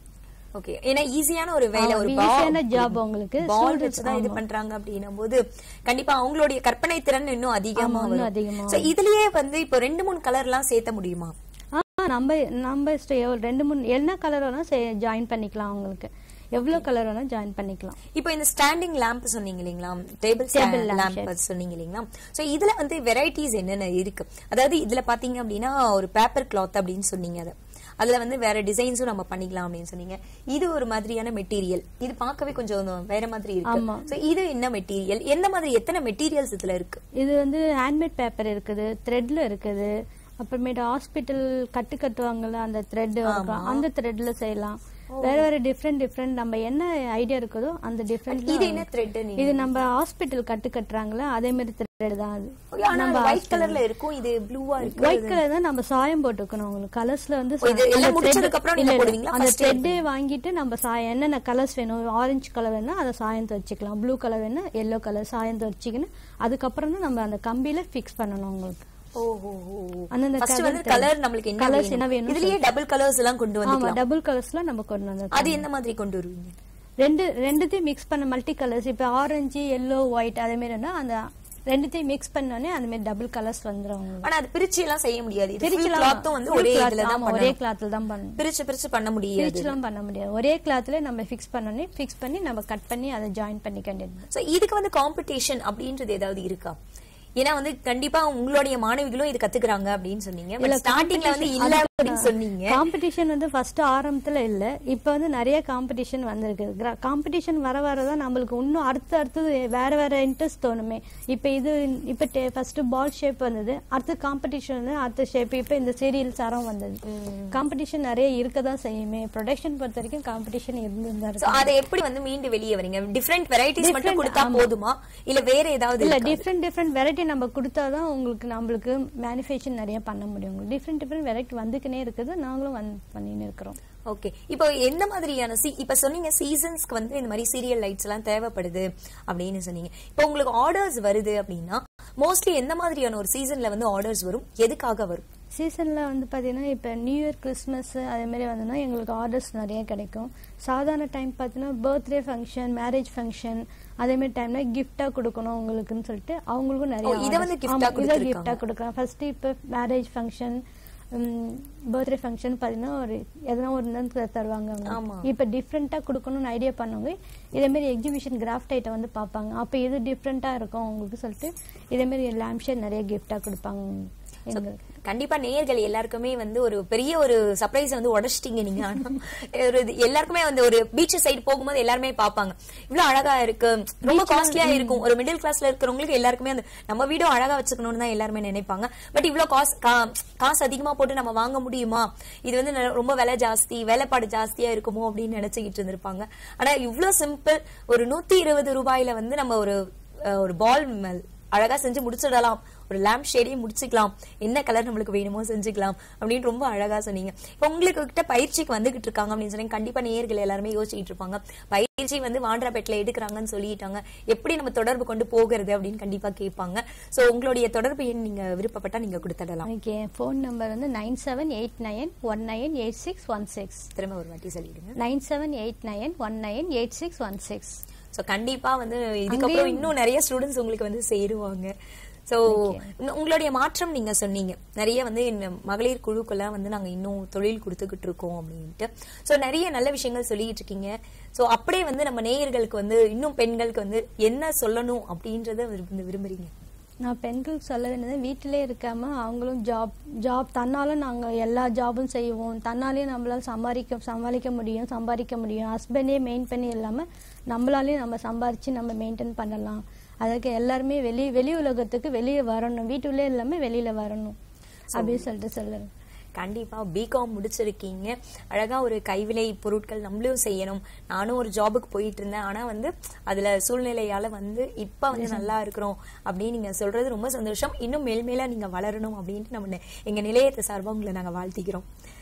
ஓகே ஏன்னா ஈஸியான ஒரு வேலை ஆமா, ஒரு easy-யான job உங்களுக்கு. பால் Students, வச்சு தான் இது ஆமா. பண்றாங்க அப்படின்னும் போது கண்டிப்பா அவங்களுடைய கற்பனை திறன் இன்னும் அதிகமா ஆமா, இன்னும் வரும் அதிகமா சோ இதுலயே வந்து இப்போ ரெண்டு மூணு கலர் எல்லாம் சேர்த்த முடியுமா ஆ நம்ம நம்ம இஷ்டம் எவ்வளவு- ரெண்டு மூணு என்ன கலர் வேணா ஜாயின் பண்ணிக்கலாம் உங்களுக்கு எவ்வளவு கலர் வேணா ஜாயின் பண்ணிக்கலாம் இப்போ இந்த ஸ்டாண்டிங் லேம்ப் சொன்னீங்க இல்லைங்களா டேபிள் Table lamp லேம்ப் சொன்னீங்க இல்லைங்களா சோ இதுல வந்து வெரைட்டிஸ் என்னென்ன இருக்கு அதாவது இதுல பாத்தீங்க அப்படின்னா ஒரு பேப்பர் கிளாத் அப்படின்னு சொன்னீங்க அது அதுல வந்து வேற டிசைன்ஸும் நம்ம பண்ணிக்கலாம் அப்படின்னு சொன்னீங்க இது ஒரு மாதிரியான மெட்டீரியல் இது பார்க்கவே கொஞ்சம் வேற மாதிரி இருக்கு ஆமா. சோ இது என்ன மெட்டீரியல் எந்த மாதிரி எத்தனை மெட்டீரியல்ஸ் இதுல இருக்கு இது வந்து ஹேண்ட்மேட் பேப்பர் இருக்குது த்ரெட்ல இருக்குது அப்புறமேட்டு ஹாஸ்பிட்டல் கட்டு கட்டுவாங்கல்ல அந்த த்ரெட் அந்த த்ரெட்ல செய்யலாம் வேற வேற டிஃப்ரெண்ட் டிஃப்ரெண்ட் நம்ம என்ன ஐடியா இருக்குதோ அந்த டிஃப்ரெண்ட் இது என்ன த்ரெட் நீங்க இது நம்ம ஹாஸ்பிட்டல் கட்டு கட்டுறாங்களா அதே மாதிரி த்ரெட் தான் அது ஆனா ஒயிட் கலர்ல இருக்கும் இது ப்ளூவா இருக்கு ஒயிட் கலர் தான் நம்ம சாயம் போட்டுக்கணும் உங்களுக்கு கலர்ஸ்ல வந்து ஓ, இது அந்த எல்லாம் thread- முடிச்சதுக்கு அப்புறம் நீங்க இல்ல, இல்ல. போடுவீங்களா? அந்த First ஏ த்ரெட்டே வாங்கிட்டு நம்ம சாயம் என்னென்ன கலர்ஸ் வேணும் ஆரஞ்சு கலர் வேணா அதை சாயத்தை வச்சுக்கலாம் ப்ளூ கலர் வேணா எல்லோ கலர் சாயத்தை வச்சுக்கின்னு அதுக்கப்புறம் தான் நம்ம அந்த கம்பியில ஃபிக்ஸ் பண்ணணும் உங்களுக்கு ஓ ஓ ஓ அந்தந்த ஃபர்ஸ்ட் colour வந்து தேவை. கலர் நம்மளுக்கு என்ன Colours என்ன வேணும் வேணும் இதுலயே டபுள் கலர்ஸ் எல்லாம் கொண்டு ஆமா வந்துக்கலாம் டபுள் கலர்ஸ்ல நம்ம கொண்டு வந்து அது எந்த மாதிரி கொண்டு வருவீங்க ரெண்டு ரெண்டுத்தையும் மிக்ஸ் பண்ண மல்டி கலர்ஸ் இப்ப ஆரஞ்சு எல்லோ ஒயிட் அதே மாதிரி இருந்தா அந்த ரெண்டுத்தையும் மிக்ஸ் பண்ணோடனே அந்த மாதிரி டபுள் கலர்ஸ் வந்துரும் உங்களுக்கு ஆனா அது பிரிச்சு எல்லாம் செய்ய முடியாது இது full பிரிச்சுலாம் cloth-உம் வந்து full ஒரே cloth, இதுல தான் ஆமா, ஒரே பண்ணணும் கிளாத்ல தான் பண்ணணும் பிரிச்சு பிரிச்சு பண்ண முடியாது பிரிச்சுலாம் பண்ண முடியாது ஒரே கிளாத்ல நம்ம ஃபிக்ஸ் பண்ணோடனே ஃபிக்ஸ் பண்ணி நம்ம கட் பண்ணி அதை ஜாயின் பண்ணிக்க வேண்டியது சோ இதுக்கு வந்து காம்படிஷன் அப்படின்றது ஏதாவது இருக்கா ஏன்னா வந்து கண்டிப்பா உங்களுடைய மாணவிகளும் இது கத்துக்கிறாங்க அப்படின்னு சொன்னீங்க பட் ஸ்டார்டிங்ல வந்து இல்ல அப்படின்னு சொன்னீங்க காம்படிஷன் வந்து ஃபர்ஸ்ட் ஆரம்பத்துல இல்ல இப்ப வந்து நிறைய காம்படிஷன் வந்திருக்கு காம்படிஷன் வர வர தான் நம்மளுக்கு இன்னும் அடுத்து அடுத்தது வேற வேற இன்ட்ரெஸ்ட் தோணுமே இப்ப இது இப்ப ஃபர்ஸ்ட் பால் ஷேப் வந்தது அடுத்து காம்படிஷன் வந்து அடுத்த ஷேப் இப்ப இந்த சீரியல் சரம் வந்தது காம்படிஷன் நிறைய இருக்கதான் செய்யுமே ப்ரொடக்ஷன் பொறுத்த வரைக்கும் காம்படிஷன் இருந்துதான் சோ இருக்கு அதை எப்படி வந்து மீண்டு வெளியே வரீங்க டிஃபரெண்ட் வெரைட்டிஸ் மட்டும் Different, கொடுத்தா ஆமா. போதுமா இல்ல வேற ஏதாவது இல்ல இருக்கா? டிஃப்ரெண்ட் டிஃப்ரெண்ட் வெரைட்டி நம்ம கொடுத்தாதான் உங்களுக்கு நம்மளுக்கு மேனுஃபேக்சர் நிறைய பண்ண முடியும் உங்களுக்கு டிஃப்ரெண்ட் டிஃப்ரெண்ட் வெரைட்டி வந்துக்கினே இருக்குது நாங்களும் வந்து பண்ணின்னு இருக்கிறோம் ஓகே இப்போ எந்த மாதிரியான சி இப்ப சொன்னீங்க சீசன்ஸ்க்கு வந்து இந்த மாதிரி சீரியல் லைட்ஸ் எல்லாம் தேவைப்படுது அப்படின்னு சொன்னீங்க இப்போ உங்களுக்கு ஆர்டர்ஸ் வருது அப்படின்னா மோஸ்ட்லி எந்த மாதிரியான ஒரு சீசன்ல வந்து ஆர்டர்ஸ் வரும் எதுக்காக வரும் சீசன்ல வந்து பாத்தீங்கன்னா இப்ப நியூ இயர் கிறிஸ்மஸ் அதே மாதிரி வந்ததுன்னா எங்களுக்கு ஆர்டர்ஸ் நிறைய கிடைக்கும் சாதாரண டைம் பார்த்தீங்கன்னா பர்த்டே ஃபங்க்ஷன் மேரேஜ் ஃபங்க்ஷன் அதே மாதிரி டைம்ல கிஃப்டா கொடுக்கணும் உங்களுக்குன்னு சொல்லிட்டு அவங்களுக்கும் நிறைய ஓ, இத வந்து orders- gift ஆ ஆமா, இத கொடுத்திருக்காங்க. gift ஆ கொடுக்கலாம் ஃபர்ஸ்ட் இப்ப மேரேஜ் ஃபங்க்ஷன் பர்த்டே ஃபங்க்ஷன் பாத்தீங்கன்னா ஒரு எதனா ஒரு இருந்தா தருவாங்க அவங்க. ஆமா. இப்ப டிஃப்ரெண்டா கொடுக்கணும்னு ஐடியா பண்ணவங்க இதே மாதிரி எக்ஸிபிஷன் கிராஃப்ட் ஐட்டம் வந்து பார்ப்பாங்க அப்ப இது டிஃப்ரெண்டா இருக்கும் உங்களுக்கு சொல்லிட்டு இதே மாதிரி லேம்ப் ஷேட் நிறைய கிஃப்டா கொடுப்பாங்க எங்களுக்கு கண்டிப்பா நேயர்கள் எல்லாருக்குமே வந்து ஒரு பெரிய ஒரு சர்ப்ரைஸ் வந்து உடைச்சிட்டீங்க நீங்க ஆனா ஒரு இது எல்லாருக்குமே வந்து ஒரு பீச் சைடு போகும்போது எல்லாருமே பாப்பாங்க இவ்வளவு அழகா இருக்கு ரொம்ப காஸ்ட்லியா இருக்கும் ஒரு மிடில் கிளாஸ்ல இருக்கிறவங்களுக்கு எல்லாருக்குமே அந்த நம்ம வீடும் அழகா வச்சுக்கணும்னு தான் எல்லாருமே நினைப்பாங்க பட் இவ்வளவு காசு கா- காசு அதிகமா போட்டு நம்ம வாங்க முடியுமா இது வந்து ந- ரொம்ப விலை ஜாஸ்தி வேலைப்பாடு ஜாஸ்தியா இருக்குமோ அப்படின்னு நினைச்சுக்கிட்டு இருந்திருப்பாங்க ஆனா இவ்வளவு சிம்பிள் ஒரு நூத்தி இருபது ரூபாயில வந்து நம்ம ஒரு அஹ், ஒரு பால் அழகா செஞ்சு முடிச்சிடலாம் ஒரு லேம்ப் ஷேடையும் முடிச்சுக்கலாம் என்ன கலர் நம்மளுக்கு வேணுமோ செஞ்சுக்கலாம் அப்படின்னு ரொம்ப அழகா சொன்னீங்க இப்போ உங்களுக்கு கிட்ட பயிற்சிக்கு வந்துகிட்டு இருக்காங்க அப்படின்னு சொன்னீங்க கண்டிப்பா நேயர்கள் எல்லாருமே யோசிச்சுட்டு இருப்பாங்க பயிற்சி வந்து வாண்டராபேட்ல எடுக்கிறாங்கன்னு சொல்லிட்டாங்க எப்படி நம்ம தொடர்பு கொண்டு போகிறது அப்படின்னு கண்டிப்பா கேட்பாங்க சோ உங்களுடைய தொடர்பு எண் நீங்க விருப்பப்பட்டா நீங்க கொடுத்துடலாம் ஓகே ஃபோன் நம்பர் வந்து nine seven eight nine one nine eight six one six திரும்ப ஒரு வாட்டி சொல்லிடுங்க nine seven eight nine one nine eight six one six so கண்டிப்பா வந்து இதுக்கப்புறம் இன்னும் நிறைய ஸ்டூடெண்ட்ஸ் உங்களுக்கு வந்து சேருவாங்க சோ உங்களுடைய மாற்றம் நீங்க சொன்னீங்க நிறைய வந்து இந்த மகளிர் குழுக்கெல்லாம் வந்து நாங்க இன்னும் தொழில் கொடுத்துக்கிட்டு இருக்கோம் அப்படின்ட்டு சோ நிறைய நல்ல விஷயங்கள் சொல்லிட்டு இருக்கீங்க சோ அப்படியே வந்து நம்ம நேயர்களுக்கு வந்து இன்னும் பெண்களுக்கு வந்து என்ன சொல்லணும் அப்படின்றத விரும்பு- விரும்புறீங்க நான் பெண்களுக்கு சொல்ல வேண்டியது வீட்டிலே இருக்காம அவங்களும் ஜாப் ஜாப் தன்னாலும் நாங்க எல்லா ஜாபும் செய்வோம் தன்னாலேயும் நம்மளால சம்பாதிக்க சமாளிக்க முடியும் சம்பாதிக்க முடியும் ஹஸ்பண்டே மெயின் பண்ணி இல்லாம நம்மளாலேயும் நம்ம சம்பாரிச்சு நம்ம மெயின்டைன் பண்ணலாம் அதுக்கு எல்லாருமே வெளி வெளி உலகத்துக்கு வெளியே வரணும் வீட்டுள்ளே இல்லாம வெளியில வரணும் அப்படின்னு சொல்லிட்டு சொல்லுறேன் கண்டிப்பா பிகாம் முடிச்சிருக்கீங்க அழகா ஒரு கைவினை பொருட்கள் நம்மளும் செய்யணும் நானும் ஒரு ஜாபுக்கு போயிட்டு இருந்தேன் ஆனா வந்து அதுல சூழ்நிலையால வந்து இப்ப வந்து நல்லா இருக்கிறோம் அப்படின்னு நீங்க சொல்றது ரொம்ப சந்தோஷம் இன்னும் மேல்மேலா நீங்க வளரணும் அப்படின்ட்டு நம்ம நெ- எங்க நிலையத்தை சார்பா உங்களை நாங்க வாழ்த்திக்கிறோம்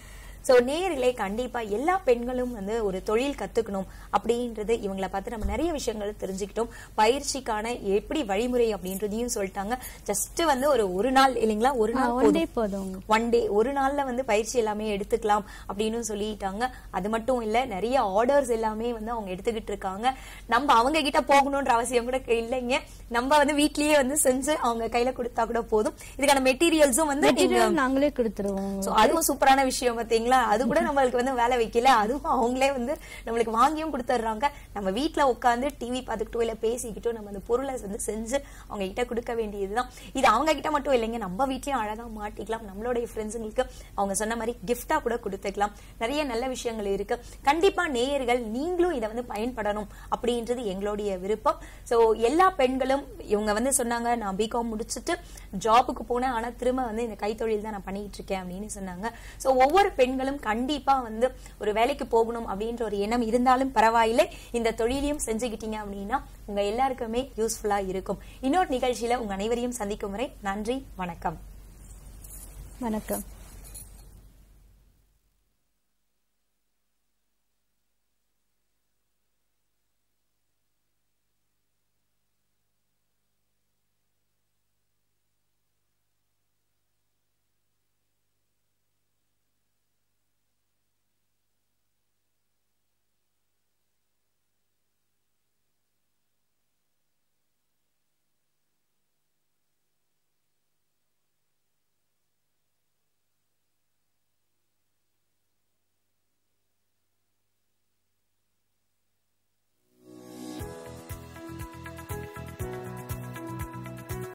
சோ நேயர்களே கண்டிப்பா எல்லா பெண்களும் வந்து ஒரு தொழில் கத்துக்கணும் அப்படின்றது இவங்களை பார்த்து நம்ம நிறைய விஷயங்கள் தெரிஞ்சுக்கிட்டோம் பயிற்சிக்கான எப்படி வழிமுறை அப்படின்றதையும் சொல்லிட்டாங்க ஜஸ்ட் வந்து ஒரு ஒரு நாள் இல்லைங்களா ஒரு நாள் ஒன் டே போதும் ஒன் டே ஒரு நாள்ல வந்து பயிற்சி எல்லாமே எடுத்துக்கலாம் அப்படின்னு சொல்லிட்டாங்க அது மட்டும் இல்ல நிறைய ஆர்டர்ஸ் எல்லாமே வந்து அவங்க எடுத்துக்கிட்டு இருக்காங்க நம்ம அவங்க கிட்ட போகணும்ன்ற அவசியம் கூட இல்லைங்க நம்ம வந்து வீட்லயே வந்து செஞ்சு அவங்க கையில கொடுத்தா கூட போதும் இதுக்கான மெட்டீரியல்ஸும் வந்து நீங்க மெட்டீரியல் நாங்களே கொடுத்துருவோம் சோ அதுவும் சூப்பரான விஷயம் பாத்தீங்களா அது கூட நம்மளுக்கு வந்து வேலை வைக்கல அதுவும் அவங்களே வந்து நம்மளுக்கு வாங்கியும் கொடுத்துட்றாங்க நம்ம வீட்ல உட்காந்து டிவி பார்த்துக்கிட்டோ இல்ல பேசிக்கிட்டோ நம்ம அந்த பொருளை வந்து செஞ்சு அவங்க கிட்ட கொடுக்க வேண்டியதுதான் இது அவங்க கிட்ட மட்டும் இல்லைங்க நம்ம வீட்லயும் அழகா மாட்டிக்கலாம் நம்மளுடைய ஃப்ரெண்ட்ஸுங்களுக்கு அவங்க சொன்ன மாதிரி கிஃப்டா கூட கொடுத்துக்கலாம் நிறைய நல்ல விஷயங்கள் இருக்கு கண்டிப்பா நேயர்கள் நீங்களும் இதை வந்து பயன்படணும் அப்படின்றது எங்களுடைய விருப்பம் சோ எல்லா பெண்களும் இவங்க வந்து சொன்னாங்க நான் பிகாம் முடிச்சுட்டு ஜாபுக்கு போனேன் ஆனா திரும்ப வந்து இந்த கைத்தொழில் தான் நான் பண்ணிட்டு இருக்கேன் அப்படின்னு சொன்னாங்க சோ ஒவ்வொரு பெண்களும் கண்டிப்பா வந்து ஒரு வேலைக்கு போகணும் அப்படின்ற ஒரு எண்ணம் இருந்தாலும் பரவாயில்லை இந்த தொழிலையும் செஞ்சுக்கிட்டீங்க அப்படின்னா உங்க எல்லாருக்குமே யூஸ்ஃபுல்லா இருக்கும் இன்னொரு நிகழ்ச்சியில உங்க அனைவரையும் சந்திக்கும் வரை நன்றி வணக்கம் வணக்கம்